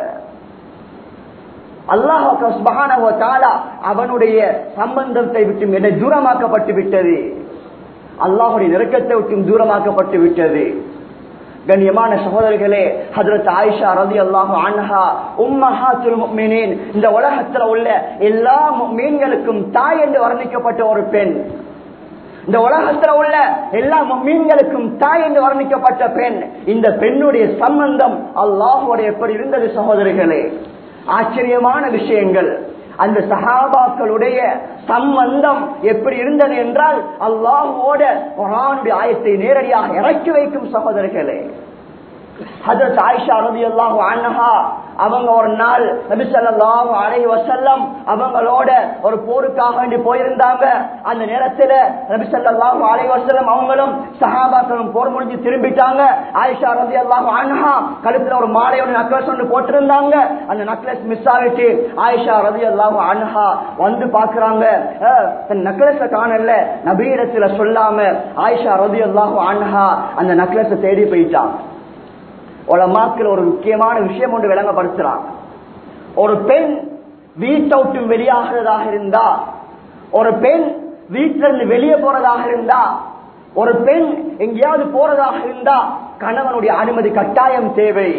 அல்லாஹ் அவனுடைய சம்பந்தத்தை விட்டு என்னை தூரமாக்கப்பட்டு விட்டது அல்லாஹுடைய நெருக்கத்தை விட்டும் தூரமாக்கப்பட்டு விட்டது கண்ணியமான சகோதரர்களே ஹதரத் ஆயிஷா ரதி அல்லாஹு அன்ஹா உம்மஹாத்துல் முஃமினீன் இந்த உலகத்துல உள்ள எல்லா மீன்களுக்கும் தாய் என்று வர்ணிக்கப்பட்ட ஒரு பெண் இந்த உலகத்துல உள்ள எல்லா மீன்களுக்கும் தாய் என்று வர்ணிக்கப்பட்ட பெண் இந்த பெண்ணுடைய சம்பந்தம் அல்லாஹுடைய எப்படி இருந்தது சகோதரிகளே ஆச்சரியமான விஷயங்கள் அந்த சஹாபாக்களுடைய சம்பந்தம் எப்படி இருந்தது என்றால் அல்லாஹுவோட குரானுடைய ஆயத்தை நேரடியாக இறக்கி வைக்கும் சகோதரர்களே ஹதரத் ஆயிஷா ரதி அல்லாஹு அன்னஹா அவங்க ஒரு நாள் நபி ஸல்லல்லாஹு அலைஹி வஸல்லம் அவங்களோட ஒரு போருக்காக வேண்டி போயிருந்தாங்க அந்த நேரத்துல நபி ஸல்லல்லாஹு அலைஹி வஸல்லம் அவங்களும் சஹாபாக்களும் போர் முடிஞ்சு திரும்பிட்டாங்க ஆயிஷா ரலியல்லாஹு அன்ஹா கழுத்துல ஒரு மாலையோட நக்லஸ் ஒன்று போட்டிருந்தாங்க அந்த நக்லஸ் மிஸ் ஆகிட்டு ஆயிஷா ரலியல்லாஹு அன்ஹா வந்து பாக்குறாங்க தன் நக்லஸ காணல நபீரத்துல சொல்லாம ஆயிஷா ரலியல்லாஹு அன்ஹா அந்த நக்லஸ தேடி போயிட்டாங்க உலமாக்கள் ஒரு முக்கியமான விஷயம் ஒன்று விளங்கப்படுத்துறாங்க ஒரு பெண் வீட்டை விட்டு வெளியாகிறதாக இருந்தா ஒரு பெண் வீட்டில இருந்து வெளியே போறதாக இருந்தா ஒரு பெண் எங்கேயாவது போறதாக இருந்தா கணவனுடைய அனுமதி கட்டாயம் தேவை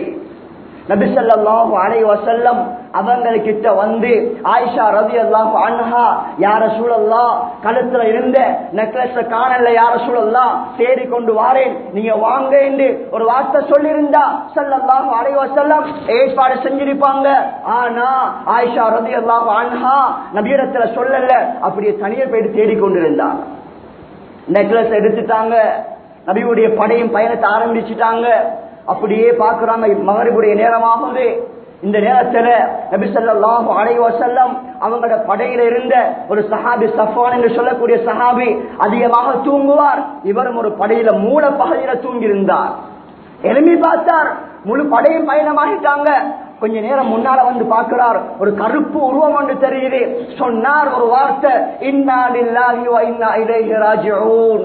நபிசல்லாஹு அலை வசல்லம் அவங்ககிட்ட வந்து ஆயிஷா ரவி அல்லாஹு அன்ஹா யார சூழல்லா கழுத்துல இருந்த நெக்லஸ் காணல யார சூழல்லா தேடி கொண்டு வாரேன் நீங்க வாங்க என்று ஒரு வார்த்தை சொல்லியிருந்தா சல்லல்லாஹு அலை வசல்லம் ஏற்பாடு செஞ்சிருப்பாங்க ஆனா ஆயிஷா ரவி அல்லாஹு அன்ஹா நபியிடத்துல சொல்லல அப்படியே தனியே போயிட்டு தேடி கொண்டிருந்தாங்க நெக்லஸ் எடுத்துட்டாங்க நபியுடைய படையும் பயணத்தை ஆரம்பிச்சுட்டாங்க அப்படியே பாக்குறாங்க மகரிபுடைய நேரமாகுது இந்த நேரத்துல நபி ஸல்லல்லாஹு அலைஹி வஸல்லம் அவங்களோட படையில இருந்த ஒரு சஹாபி சஃபான் என்று சொல்லக்கூடிய சஹாபி அதிகமாக தூங்குவார் இவரும் ஒரு படையில மூல பகுதியில தூங்கியிருந்தார் எழுமி பார்த்தார் முழு படையும் பயணமாகிட்டாங்க கொஞ்ச நேரம் முன்னால வந்து பார்க்கிறார் ஒரு கருப்பு உருவம் ஒன்று தெரியுது சொன்னார் ஒரு வார்த்தை இன்னா லில்லாஹி வ இன்னா இலைஹி ராஜிஊன்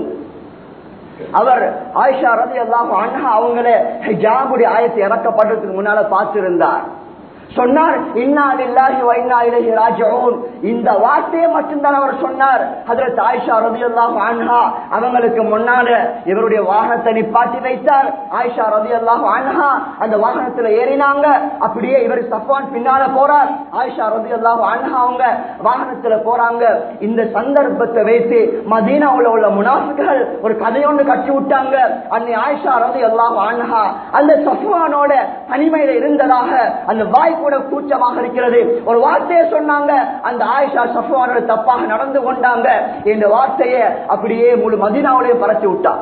அவர் ஆயிஷா ரதி அல்லாஹ் அண்ணா அவங்கள ஹிஜாபுடைய ஆயத்தை இறக்கப்படுறதுக்கு முன்னால பார்த்திருந்தார் சொன்னார் இன்னா லில்லாஹி வ இன்னா இலைஹி ராஜிஊன் இந்த வார்த்தையை மட்டும்தான் அவர் சொன்னார் ஹஜரத் ஆயிஷா ரலியல்லாஹு அன்ஹா அவங்களுக்கு முன்னால இவருடைய வாகனத்தை நிப்பாட்டி வைத்தார் ஆயிஷா ரலியல்லாஹு அன்ஹா அந்த வாகனத்துல ஏறினாங்க அப்படியே இவர் சஃபான் பின்னால போறார் ஆயிஷா ரலியல்லாஹு அன்ஹா அவங்க வாகனத்துல போறாங்க இந்த சந்தர்ப்பத்தை வைத்து மதீனாவுல உள்ள முனாஃபிக்குகள் ஒரு கதையொன்று கட்டி விட்டாங்க அன்னை ஆயிஷா ரலியல்லாஹு அன்ஹா அந்த சஃபானோட தனிமையில இருந்ததாக அந்த வாய் கூட கூச்சமாக இருக்கிறது ஒரு வார்த்தையை சொன்னாங்க அந்த ஆயிஷா சஃபானோட தப்பாக நடந்து கொண்டாங்க இந்த வார்த்தையை அப்படியே முழு மதினாவிலேயே பரத்தி விட்டார்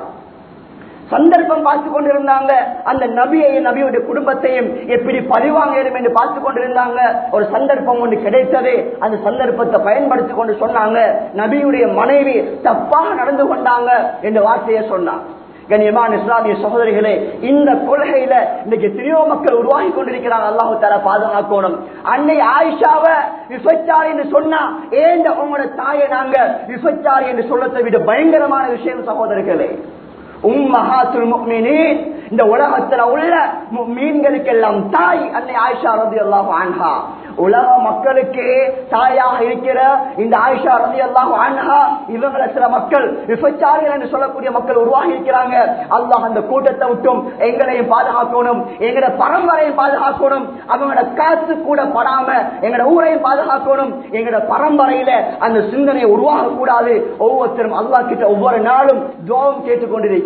சந்தர்ப்பம் பார்த்து கொண்டிருந்தாங்க அந்த நபியையும் நபியுடைய குடும்பத்தையும் எப்படி பழிவாங்க என்று பார்த்து கொண்டிருந்தாங்க ஒரு சந்தர்ப்பம் ஒன்று கிடைத்தது அந்த சந்தர்ப்பத்தை பயன்படுத்தி கொண்டு சொன்னாங்க நபியுடைய மனைவி தப்பாக நடந்து கொண்டாங்க என்ற வார்த்தையை சொன்னாங்க கண்ணியமான இஸ்லாமிய சகோதரிகளே இந்த கொள்கையில இன்னைக்கு எத்தனையோ மக்கள் உருவாகி கொண்டிருக்கிறாங்க அல்லாஹு தர பாதுகாக்கணும் அன்னை ஆயிஷாவ விபச்சாரி என்று சொன்னா ஏந்த உங்களோட தாயை நாங்க விபச்சாரி என்று சொல்லத்தை விட பயங்கரமான விஷயம் சகோதரர்களே உம்மஹாத்துல் முஃமினீன் இந்த உலகத்துல உள்ள மீன்களுக்கெல்லாம் தாய் அன்னை ஆயிஷா ரதி அல்லாஹு அன்ஹா உலக மக்களுக்கு தாயாக இருக்கிற இந்த ஆயிஷா ரதி அல்லாஹு அன்ஹா இவங்களை சில மக்கள் விபச்சாரிகள் என்று சொல்லக்கூடிய மக்கள் உருவாகி இருக்கிறாங்க அல்லாஹ் அந்த கூட்டத்தை விட்டும் எங்களையும் பாதுகாக்கணும் எங்களோட பரம்பரையும் பாதுகாக்கணும் அவங்களோட காசு கூட படாம எங்களோட ஊரையும் பாதுகாக்கணும் எங்களோட பரம்பரையில அந்த சிந்தனை உருவாக கூடாது ஒவ்வொருத்தரும் அல்லாஹ் கிட்ட ஒவ்வொரு நாளும் துவாவும் கேட்டுக்கொண்டிருக்கிறோம்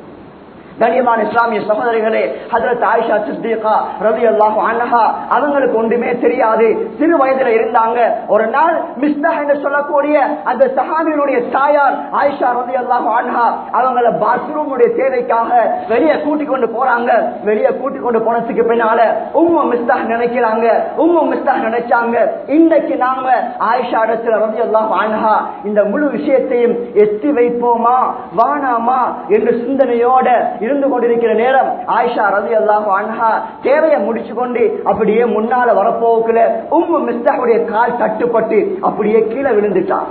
கண்ணியமான இஸ்லாமிய சகோதரிகளே ஹதரத் ஆயிஷா சித்திகா ரவி அல்லாஹு அன்னஹா அவங்களுக்கு ஒன்றுமே தெரியாது சிறு வயதுல இருந்தாங்க ஒரு நாள் மிஸ்தா என்று சொல்லக்கூடிய அந்த சஹாபியினுடைய தாயார் ஆயிஷா ரவி அல்லாஹு அன்ஹா அவங்கள பாத்ரூமுடைய தேவைக்காக வெளியே கூட்டிக் கொண்டு போறாங்க வெளியே கூட்டிக் கொண்டு போனதுக்கு பின்னால உம்ம மிஸ்தா நினைக்கிறாங்க உம்ம மிஸ்தா நினைச்சாங்க இன்றைக்கு நாங்க ஆயிஷா இடத்துல ரவி அல்லாஹு அன்ஹா இந்த முழு விஷயத்தையும் எத்தி வைப்போமா வானாமா என்று சிந்தனையோட இருந்து கொண்டிருக்கிற நேரம் ஆயிஷா ரவி அல்லாஹு அன்ஹா தேவையை முடிச்சு கொண்டு அப்படியே முன்னால வரப்போக்குல உம்மு மிஸ்தாவுடைய கால் தட்டுப்பட்டு அப்படியே கீழே விழுந்துட்டான்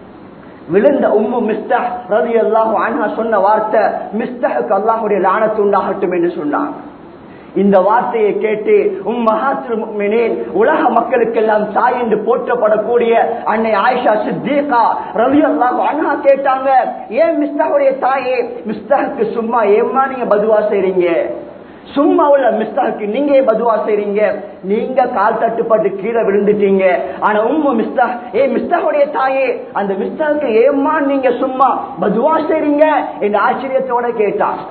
விழுந்த உம்மு மிஸ்தா ரவி அல்லாஹு அன்ஹா சொன்ன வார்த்தை மிஸ்தகுக்கு அல்லாஹுடைய லானத்து உண்டாகட்டும் என்று சொன்னான் இந்த வார்த்தையை கேட்டு உம் மகாத்மினேன் உலக மக்களுக்கெல்லாம் தாய் என்று போற்றப்படக்கூடிய அன்னை ஆயிஷா சித்தீகா ரவி அல்லாஹ் அண்ணா கேட்டாங்க ஏன் மிஸ்தாவுடைய தாயே மிஸ்தாவுக்கு சும்மா ஏமா நீங்க பதுவா செய்றீங்க சும்மா உள்ள மிஸ்தாக்கு நீங்க பதுவா செய்றீங்க நீங்க கால் தட்டுப்பட்டு கீழே விழுந்துட்டீங்க ஆனா உம்ம மிஸ்தா ஏ மிஸ்தாவுடைய தாயே அந்த மிஸ்தாவுக்கு ஏமா நீங்க சும்மா பதுவா செய்றீங்க என்று ஆச்சரியத்தோட கேட்டான்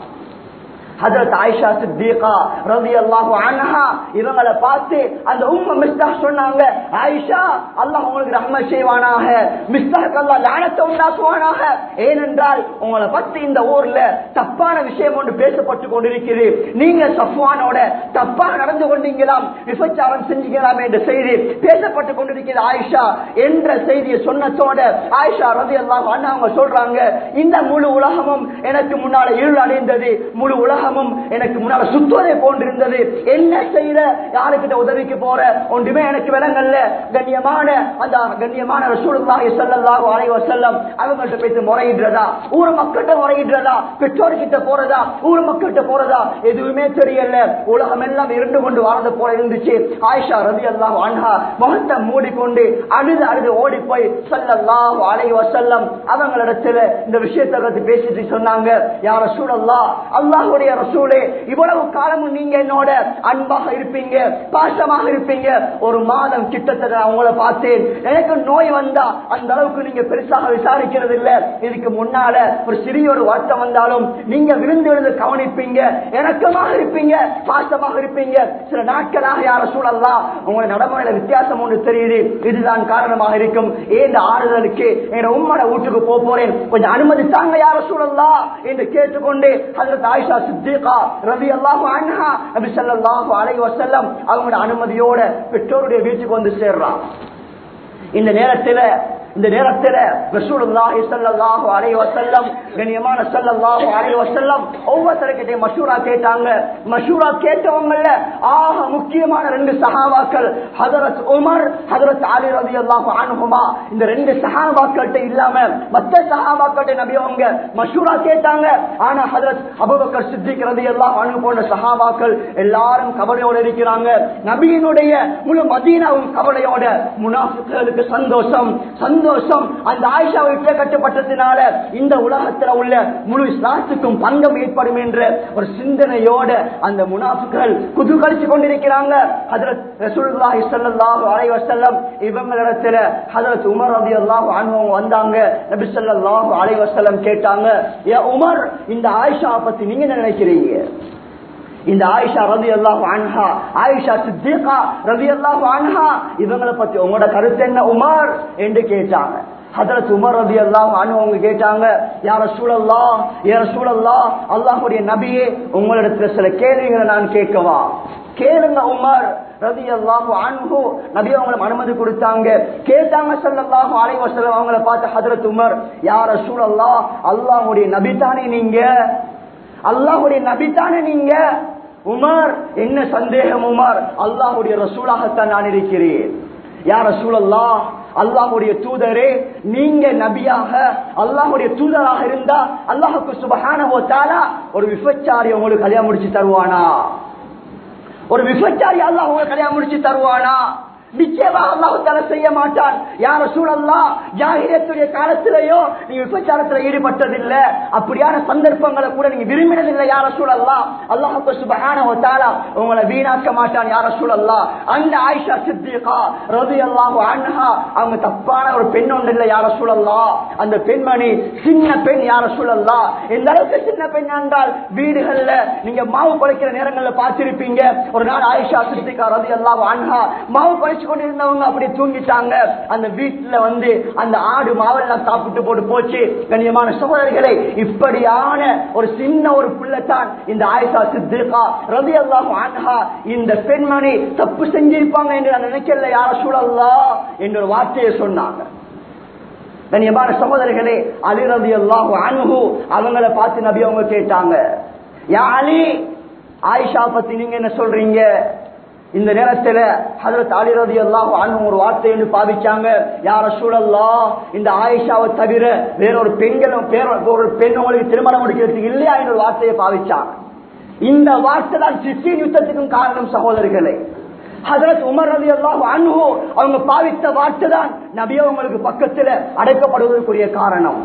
ஹஜரத் ஆயிஷா சித்திகா ரவி அல்லாஹு அன்ஹா இவங்களை பார்த்து அந்த உம்ம மிஸ்தா சொன்னாங்க ஆயிஷா அல்லாஹ் உங்களுக்கு ரஹ்ம செய்வானாக மிஸ்தாக்கு அல்லாஹ் லானத்தை உண்டாக்குவானாக ஏனென்றால் உங்களை பத்தி இந்த ஊர்ல தப்பான விஷயம் ஒன்று பேசப்பட்டு கொண்டிருக்கிறது நீங்க சஃப்வானோட தப்பாக நடந்து கொண்டீங்களாம் விபச்சாரம் செஞ்சீங்களாம் என்ற செய்தி பேசப்பட்டு கொண்டிருக்கிறது ஆயிஷா என்ற செய்தியை சொன்னதோட ஆயிஷா ரவி அல்லாஹ் அண்ணா அவங்க சொல்றாங்க இந்த முழு உலகமும் எனக்கு முன்னால இருள் அடைந்தது முழு உலகம் உலகமும் எனக்கு முன்னால சுத்துவதை போன்றிருந்தது என்ன செய்யற யாருக்கிட்ட உதவிக்கு போற ஒன்றுமே எனக்கு விலங்கல்ல கண்ணியமான அந்த கண்ணியமான ரசூலுல்லாஹி ஸல்லல்லாஹு அலைஹி வஸல்லம் அவங்கள்ட்ட போய் முறையிடுறதா ஊர் மக்கள்கிட்ட முறையிடுறதா பெற்றோர் கிட்ட போறதா ஊர் மக்கள்கிட்ட போறதா எதுவுமே தெரியல உலகம் எல்லாம் இருந்து கொண்டு வாழ்ந்த போல இருந்துச்சு ஆயிஷா ரதி அல்லாஹ் அன்ஹா முகத்தை மூடிக்கொண்டு அழுது அழுது ஓடி போய் ஸல்லல்லாஹு அலைஹி வஸல்லம் அவங்களிடத்துல இந்த விஷயத்தை பத்தி பேசிட்டு சொன்னாங்க யார சூழல்லா அல்லாஹ்வுடைய ரசூலே இவ்வளவு காலமும் நீங்க என்னோட அன்பாக இருப்பீங்க பாசமாக இருப்பீங்க ஒரு மாதம் கிட்டத்தட்ட நான் உங்களை பார்த்தேன் எனக்கு நோய் வந்தா அந்த அளவுக்கு நீங்க பெருசாக விசாரிக்கிறது இல்ல இதுக்கு முன்னால ஒரு சிறிய ஒரு வருத்தம் வந்தாலும் நீங்க விருந்து விழுந்து கவனிப்பீங்க இணக்கமாக இருப்பீங்க பாசமாக இருப்பீங்க சில நாட்களாக யார சூழல்லாம் உங்களை நடைமுறையில வித்தியாசம் ஒன்று தெரியுது இதுதான் காரணமாக இருக்கும் ஏந்த ஆறுதலுக்கு என் உம்மட வீட்டுக்கு போக போறேன் கொஞ்சம் அனுமதி தாங்க யார சூழல்லா என்று கேட்டுக்கொண்டு ஹஜரத் ஆயிஷா சித்திகா ரவி அல்லாஹு அன்ஹா நபி ஸல்லல்லாஹு அலைஹி வஸல்லம் அவங்களோட அனுமதியோட பெற்றோருடைய வீட்டுக்கு வந்து சேர்றான் இந்த நேரத்தில் இந்த நேரத்தில் ரசூலுல்லாஹி ஸல்லல்லாஹு அலைஹி வஸல்லம் கண்ணியமான ஸல்லல்லாஹு அலைஹி வஸல்லம் ஒவ்வொருத்தர்கிட்ட மஷூரா கேட்டாங்க மஷூரா கேட்டவங்கல ஆக முக்கியமான ரெண்டு சஹாபாக்கள் ஹஜரத் உமர் ஹஜரத் அலி ரலியல்லாஹு அன்ஹுமா இந்த ரெண்டு சஹாபாக்கள்கிட்ட இல்லாம மற்ற சஹாபாக்கள்கிட்ட நபி அவங்க மஷூரா கேட்டாங்க ஆனா ஹஜரத் அபூபக்கர் சித்திக் ரலியல்லாஹு அன்ஹு போன்ற சஹாபாக்கள் எல்லாரும் கவலையோட இருக்கிறாங்க நபியினுடைய முழு மதீனாவும் கவலையோட முனாஃபிக்களுக்கு சந்தோஷம் சந்தோஷம் அந்த ஆயிஷா வீட்டில் கட்டப்பட்டதுனால இந்த உலகத்துல உள்ள முழு இஸ்லாத்துக்கும் பங்கம் ஏற்படும் என்ற ஒரு சிந்தனையோட அந்த முனாஃபிக்கள் குதூகலிச்சு கொண்டிருக்கிறாங்க ஹஜரத் ரசூலுல்லாஹி ஸல்லல்லாஹு அலைஹி வஸல்லம் இவங்களிடத்துல ஹஜரத் உமர் ரலியல்லாஹு அன்ஹு வந்தாங்க நபி ஸல்லல்லாஹு அலைஹி வஸல்லம் கேட்டாங்க ஏ உமர் இந்த ஆயிஷா பத்தி நீங்க என்ன நினைக்கிறீங்க இந்த ஆயிஷா ரதி அல்லாஹு அன்ஹா ஆயிஷா சித்திகா ரதி அல்லாஹு அன்ஹா இவங்களை பத்தி உங்களோட கருத்து என்ன உமர் என்று கேட்டாங்க ஹதரத் உமர் ரதி அல்லாஹு அன்ஹு அவங்க கேட்டாங்க யார சூழல்லா யார சூழல்லா அல்லாஹுடைய நபியே உங்களிடத்துல சில கேள்விகளை நான் கேட்கவா கேளுங்க உமர் ரதி அல்லாஹு அன்ஹு நபி அவங்களுக்கு அனுமதி கொடுத்தாங்க கேட்டாங்க ஸல்லல்லாஹு அலைஹி வஸல்லம் அவங்கள பார்த்து ஹதரத் உமர் யார சூழல்லா அல்லாஹ்வுடைய நபி தானே நீங்க அல்லாஹுடைய நபித்தானே நீங்க உமர் என்ன சந்தேகம் உமர் அல்லாஹுடைய ரசூலாகத்தான் நான் இருக்கிறேன் யார் ரசூலல்லா அல்லாஹுடைய தூதரே நீங்க நபியாக அல்லாஹுடைய தூதராக இருந்தா அல்லாஹுக்கு சுபஹானஹு தஆலா ஒரு விபச்சாரி உங்களுக்கு கல்யாணம் முடிச்சு தருவானா ஒரு விபச்சாரி அல்லாஹ் உங்களுக்கு கல்யாணம் முடிச்சு தருவானா நிச்சயமா அல்லாஹால செய்ய மாட்டான் யார சூழல்லா ஜாகிரத்துடைய காலத்திலேயோ நீங்க விபச்சாரத்துல ஈடுபட்டதில்ல அப்படியான சந்தர்ப்பங்களை கூட நீங்க விரும்பினதில்லை யார சூழல்லா அல்லாஹு சுபஹான உங்களை வீணாக்க மாட்டான் யார சூழல்லா அந்த ஆயிஷா சித்திகா ரவி அல்லாஹு அன்ஹா அவங்க தப்பான ஒரு பெண் ஒன்று இல்லை யார சூழல்லா அந்த பெண்மணி சின்ன பெண் யார சூழல்லா எந்த அளவுக்கு சின்ன பெண் என்றால் வீடுகள்ல நீங்க மாவு குறைக்கிற நேரங்கள்ல பார்த்திருப்பீங்க ஒரு நாள் ஆயிஷா சித்திகா ரவி அல்லாஹு அன்ஹா மாவு குறைச்சு கொண்டிருந்தவங்க அப்படியே தூங்கிட்டாங்க அந்த வீட்டுல வந்து அந்த ஆடு மாவெல்லாம் சாப்பிட்டு போட்டு போச்சு கண்ணியமான சகோதரர்களே இப்படியான ஒரு சின்ன ஒரு பிள்ளைத்தான் இந்த ஆயிஷா சித்திகா ரவி அல்லாஹு அன்ஹா இந்த பெண்மணி தப்பு செஞ்சிருப்பாங்க என்று நான் நினைக்கல யார சூழல்லா என்ற ஒரு வார்த்தையை சொன்னாங்க கண்ணியமான சகோதரர்களே அலி ரதி அல்லாஹு அன்ஹு அவங்கள பார்த்து நபி அவங்க கேட்டாங்க யா அலி ஆயிஷா பத்தி நீங்க என்ன சொல்றீங்க இந்த நேரத்துல ஹதரத் அலி ரதி அல்லாஹு அன்ஹு ஒரு வார்த்தை என்று பாவிச்சாங்க யார சூழல்லா இந்த ஆயிஷாவை தவிர வேறொரு பெண்களும் பேர- ஒரு பெண் உங்களுக்கு திருமணம் முடிக்கிறதுக்கு இல்லையா என்ற ஒரு வார்த்தையை பாவிச்சாங்க இந்த வார்த்தை தான் சிஸ்டின் யுத்தத்துக்கும் காரணம் சகோதரர்களே ஹதரத் உமர் ரதி அல்லாஹு அன்ஹு அவங்க பாவித்த வார்த்தை தான் நபி அவங்களுக்கு பக்கத்துல அடைக்கப்படுவதற்குரிய காரணம்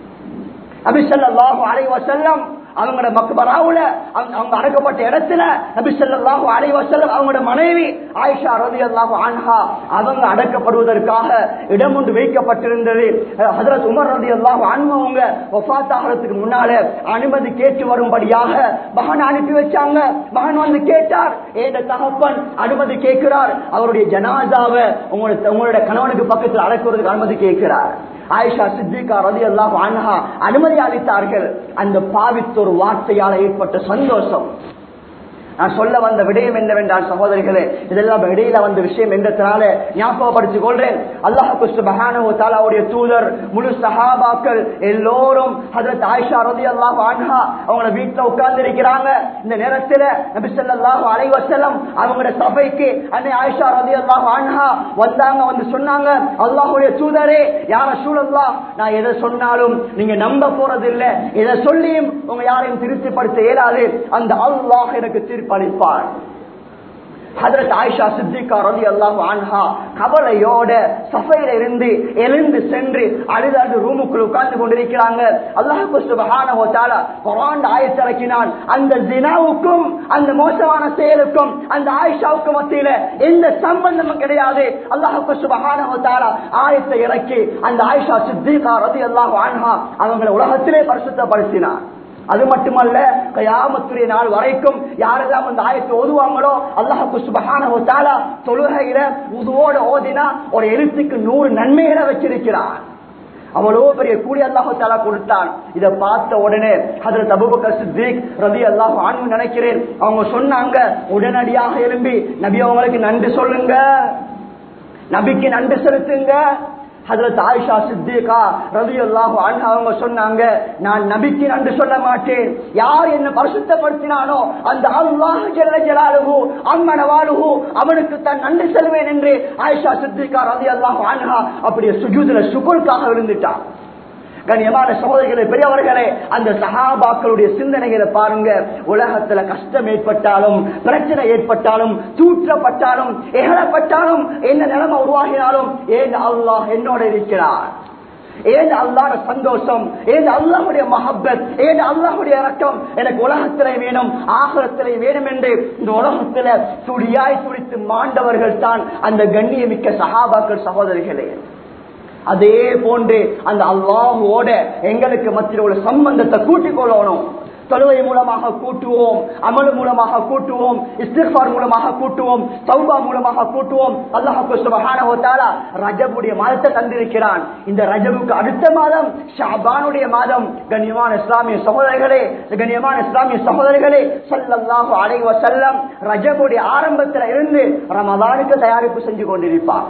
நபி ஸல்லல்லாஹு அலைஹி வஸல்லம் அவங்களோட மக்பராவுல அவங்க அவங்க அடக்கப்பட்ட இடத்துல நபி ஸல்லல்லாஹு அலைஹி வஸல்லம் அவங்களோட மனைவி ஆயிஷா ரலியல்லாஹு அன்ஹா அவங்க அடக்கப்படுவதற்காக இடம் ஒன்று வைக்கப்பட்டிருந்தது ஹஜரத் உமர் ரலியல்லாஹு அன்ஹு அவங்க வஃபாத் ஆகிறதுக்கு முன்னால அனுமதி கேட்டு வரும்படியாக மகன் அனுப்பி வச்சாங்க மகன் வந்து கேட்டார் ஏத தகப்பன் அனுமதி கேட்கிறார் அவருடைய ஜனாதாவை உங்களோட உங்களோட கணவனுக்கு பக்கத்தில் அடக்குவதற்கு அனுமதி கேட்கிறார் ஆயிஷா சித்திகா ரதி அல்லாஹ் அன்ஹா அனுமதி அளித்தார்கள் அந்த பாவித்த ஒரு வார்த்தையால் ஏற்பட்ட சந்தோஷம் நான் சொல்ல வந்த விடயம் என்னவென்றால் சகோதரிகளே இதெல்லாம் இடையில வந்த விஷயம் என்றதுனால ஞாபகப்படுத்திக் கொள்றேன் அல்லாஹு சுபஹானஹு தஆலாவுடைய தூதர் முழு சஹாபாக்கள் எல்லோரும் ஹஜரத் ஆயிஷா ரலியல்லாஹு அன்ஹா அவங்கள வீட்ல உட்கார்ந்து இருக்கிறாங்க இந்த நேரத்துல நபி ஸல்லல்லாஹு அலைஹி வஸல்லம் அவங்களோட சபைக்கு அன்னை ஆயிஷா ரலியல்லாஹு அன்ஹா வந்தாங்க வந்து சொன்னாங்க அல்லாஹ்வுடைய தூதரே யார சூழல்லா நான் எதை சொன்னாலும் நீங்க நம்ப போறது இல்ல எதை சொல்லியும் உங்க யாரையும் திருப்திப்படுத்த இயலாது அந்த அல்லாஹ் எனக்கு தீர்ப்பளிப்பார் ஹதரத் ஆயிஷா சித்திகா ரதி அல்லாஹு ஆன்ஹா கவலையோட சஃபையில இருந்து எழுந்து சென்று அழுது அழுது ரூமுக்குள் உட்கார்ந்து கொண்டிருக்கிறாங்க அல்லாஹு சுபஹானஹு தஆலா குர்ஆன் ஆயத்திறக்கினான் அந்த ஜினாவுக்கும் அந்த மோசமான செயலுக்கும் அந்த ஆயிஷாவுக்கும் மத்தியில எந்த சம்பந்தமும் கிடையாது அல்லாஹு சுபஹானஹு தஆலா ஆயத்தை இறக்கி அந்த ஆயிஷா சித்திகா ரலியல்லாஹு அன்ஹா அவங்களை உலகத்திலே பரிசுத்தப்படுத்தினார் அது மட்டுமல்ல கயாமத்துடைய நாள் வரைக்கும் யாரெல்லாம் அந்த ஆயத்தை ஓதுவாங்களோ அல்லாஹு சுபஹானஹு தஆலா தொழுகையில உதுவோட ஓதினா ஒரு எழுத்துக்கு நூறு நன்மைகளை வச்சிருக்கிறார் அவ்வளோ பெரிய கூலி அல்லாஹு தாலா கொடுத்தான் இதை பார்த்த உடனே ஹதரத் அபூபக்கர் சித்திக் ரதி அல்லாஹ் ஆணு நினைக்கிறேன் அவங்க சொன்னாங்க உடனடியாக எழும்பி நபி அவங்களுக்கு நன்றி சொல்லுங்க நபிக்கு நன்றி செலுத்துங்க ஹதரத் ஆயிஷா சித்திகா ரவி அல்லாஹு அவங்க சொன்னாங்க நான் நபிக்கு நன்றி சொல்ல மாட்டேன் யார் என்ன பரிசுத்தப்படுத்தினானோ அந்த அல்லாஹ் ஜல்ல ஜலாலுஹு அம்மன வாழுஹு அவனுக்கு தான் நன்றி செல்வேன் என்று ஆயிஷா சித்திகா ரவி அல்லாஹு அன்ஹா அப்படியே சுஜூதுல சுகுல்காக விழுந்துட்டான் கண்ணியமான சகோதரிகளே பெரியவர்களே அந்த சகாபாக்களுடைய சிந்தனைகளை பாருங்க உலகத்துல கஷ்டம் ஏற்பட்டாலும் பிரச்சனை ஏற்பட்டாலும் தூற்றப்பட்டாலும் எகழப்பட்டாலும் என்ன நிலைமை உருவாகினாலும் ஏன் அல்லாஹ் என்னோட இருக்கிறார் ஏன் அல்லாட சந்தோஷம் ஏன் அல்லாஹுடைய மஹப்பத் ஏன் அல்லாஹுடைய இறக்கம் எனக்கு உலகத்திலே வேணும் ஆகலத்திலே வேணும் என்று இந்த உலகத்துல துடியாய் துடித்து மாண்டவர்கள் தான் அந்த கண்ணியமிக்க சகாபாக்கள் சகோதரிகளே அதே போன்று அந்த அல்லாஹோட எங்களுக்கு மத்தியில் உள்ள சம்பந்தத்தை கூட்டிக் கொள்ளணும் தொழுவை மூலமாக கூட்டுவோம் அமல் மூலமாக கூட்டுவோம் இஸ்திஃபார் மூலமாக கூட்டுவோம் சௌபா மூலமாக கூட்டுவோம் அல்லாஹு சுபஹானஹு தஆலா ரஜபுடைய மாதத்தை தந்திருக்கிறான் இந்த ரஜபுக்கு அடுத்த மாதம் ஷாபானுடைய மாதம் கண்ணியமான இஸ்லாமிய சகோதரர்களே கண்ணியமான இஸ்லாமிய சகோதரர்களே ஸல்லல்லாஹு அலைஹி வஸல்லம் ரஜபுடைய ஆரம்பத்தில் இருந்து ரமலானுக்கு தயாரிப்பு செஞ்சு கொண்டிருப்பார்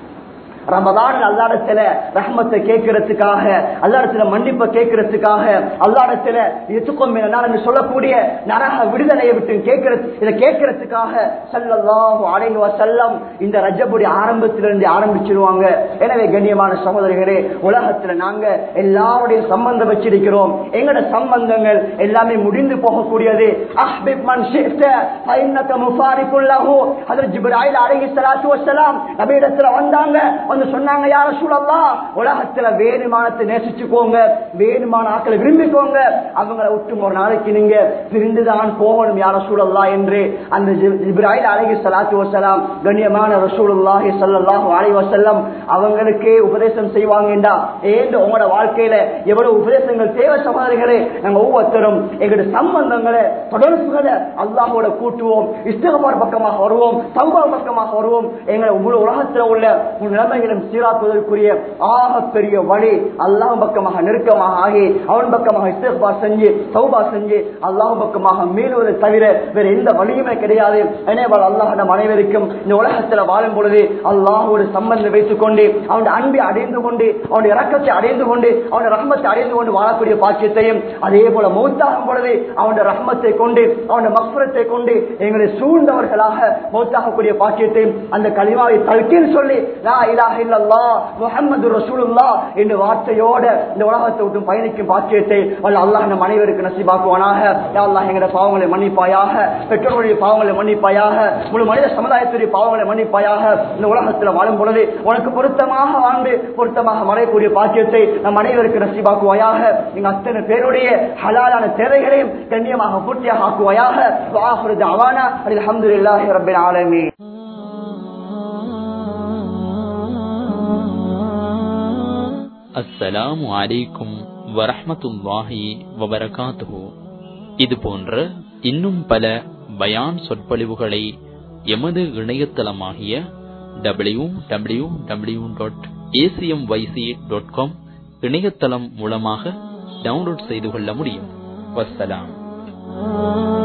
ரமதான் அல்லாடத்துல ரஹ்மத்தை கேட்கறதுக்காக அல்லாடத்துல மன்னிப்பை கேட்கறதுக்காக அல்லாடத்துல எத்துக்கும் என்று சொல்லக்கூடிய நரக விடுதலையை விட்டு கேட்கறது இதை கேட்கறதுக்காக சல்லல்லாஹு அலைஹி வஸல்லம் இந்த ரஜபுடைய ஆரம்பத்திலிருந்து ஆரம்பிச்சிருவாங்க எனவே கண்ணியமான சகோதரிகளே உலகத்துல நாங்க எல்லாருடைய சம்பந்தம் வச்சிருக்கிறோம் எங்கட சம்பந்தங்கள் எல்லாமே முடிந்து போகக்கூடியது அஹ்பிப் மன் ஷிஃப்த ஃபைன்னக முஃபாரிகுல் லஹு ஹஜ்ரத் ஜிப்ராயில் அலைஹிஸ்ஸலாத்து வஸ்ஸலாம் நபியிடத்துல வந்தாங்க வந்து சொன்னாங்க யார சூழல்லா உலகத்துல வேணுமானத்தை நேசிச்சுக்கோங்க வேணுமான ஆக்களை விரும்பிக்கோங்க அவங்கள விட்டு ஒரு நாளைக்கு நீங்க பிரிந்துதான் போகணும் யார சூழல்லா என்று அந்த இப்ராஹிம் அலஹி சலாத்து வசலாம் கண்ணியமான ரசூலுல்லாஹி ஸல்லல்லாஹு அலைஹி வஸல்லம் அவங்களுக்கே உபதேசம் செய்வாங்கடா ஏன் உங்களோட வாழ்க்கையில எவ்வளவு உபதேசங்கள் தேவை சகோதரிகளே நாங்க ஒவ்வொருத்தரும் எங்களுடைய சம்பந்தங்களை தொடர்புகளை அல்லாஹோட கூட்டுவோம் இஸ்தகமார் பக்கமாக வருவோம் தௌபா பக்கமாக வருவோம் எங்களை முழு உலகத்துல உள்ள நிலைமைகளை அனைவரும் சீராக்குவதற்குரிய ஆக பெரிய வழி அல்லாஹ் பக்கமாக நெருக்கமாக ஆகி அவன் பக்கமாக இஸ்திஃபா செஞ்சு சௌபா செஞ்சு அல்லாஹ் பக்கமாக மீளுவதை தவிர வேற எந்த வழியுமே கிடையாது எனவே அல்லாஹ் நம் அனைவருக்கும் இந்த உலகத்துல வாழும் பொழுது அல்லாஹோடு சம்பந்தம் வைத்துக் கொண்டு அவனுடைய அன்பை அடைந்து கொண்டு அவனுடைய இறக்கத்தை அடைந்து கொண்டு அவனுடைய ரஹ்மத்தை அடைந்து கொண்டு வாழக்கூடிய பாக்கியத்தையும் அதே போல மௌத்தாகும் பொழுது அவனுடைய ரஹ்மத்தை கொண்டு அவனுடைய மக்புரத்தை கொண்டு எங்களை சூழ்ந்தவர்களாக மௌத்தாகக்கூடிய பாக்கியத்தையும் அந்த கலிமாவை தழுக்கில் சொல்லி லா இலாஹ இல்லல்லாஹ் முஹம்மது ரசூலுல்லாஹ் என்ற வார்த்தையோட இந்த உலகத்தை விட்டு பயணிக்கும் பாக்கியத்தை வல்ல அல்லாஹ் நம் அனைவருக்கு நசீபாக்குவானாக யா அல்லாஹ் எங்களுடைய பாவங்களை மன்னிப்பாயாக பெற்றோர்களுடைய பாவங்களை மன்னிப்பாயாக முழு மனித சமுதாயத்துடைய பாவங்களை மன்னிப்பாயாக இந்த உலகத்தில் வாழும் பொழுது உனக்கு பொருத்தமாக வாழ்ந்து பொருத்தமாக மறையக்கூடிய பாக்கியத்தை நம் அனைவருக்கு நசீபாக்குவாயாக எங்க அத்தனை பேருடைய ஹலாலான தேவைகளையும் கண்ணியமாக பூர்த்தியாக ஆக்குவாயாக வாஹுரு அவானா அல்ஹம்துலில்லாஹி ரப்பில் ஆலமீன் அஸ்ஸலாமு அலைக்கும் வரஹ்மத்துல்லாஹி வபரகாத்துஹு இது போன்ற இன்னும் பல பயான் சொற்பொழிவுகளை எமது இணையதளமாகிய W W W dot ACM YC dot com இணையதளம் மூலமாக டவுன்லோட் செய்து கொள்ள முடியும் வஸ்ஸலாம்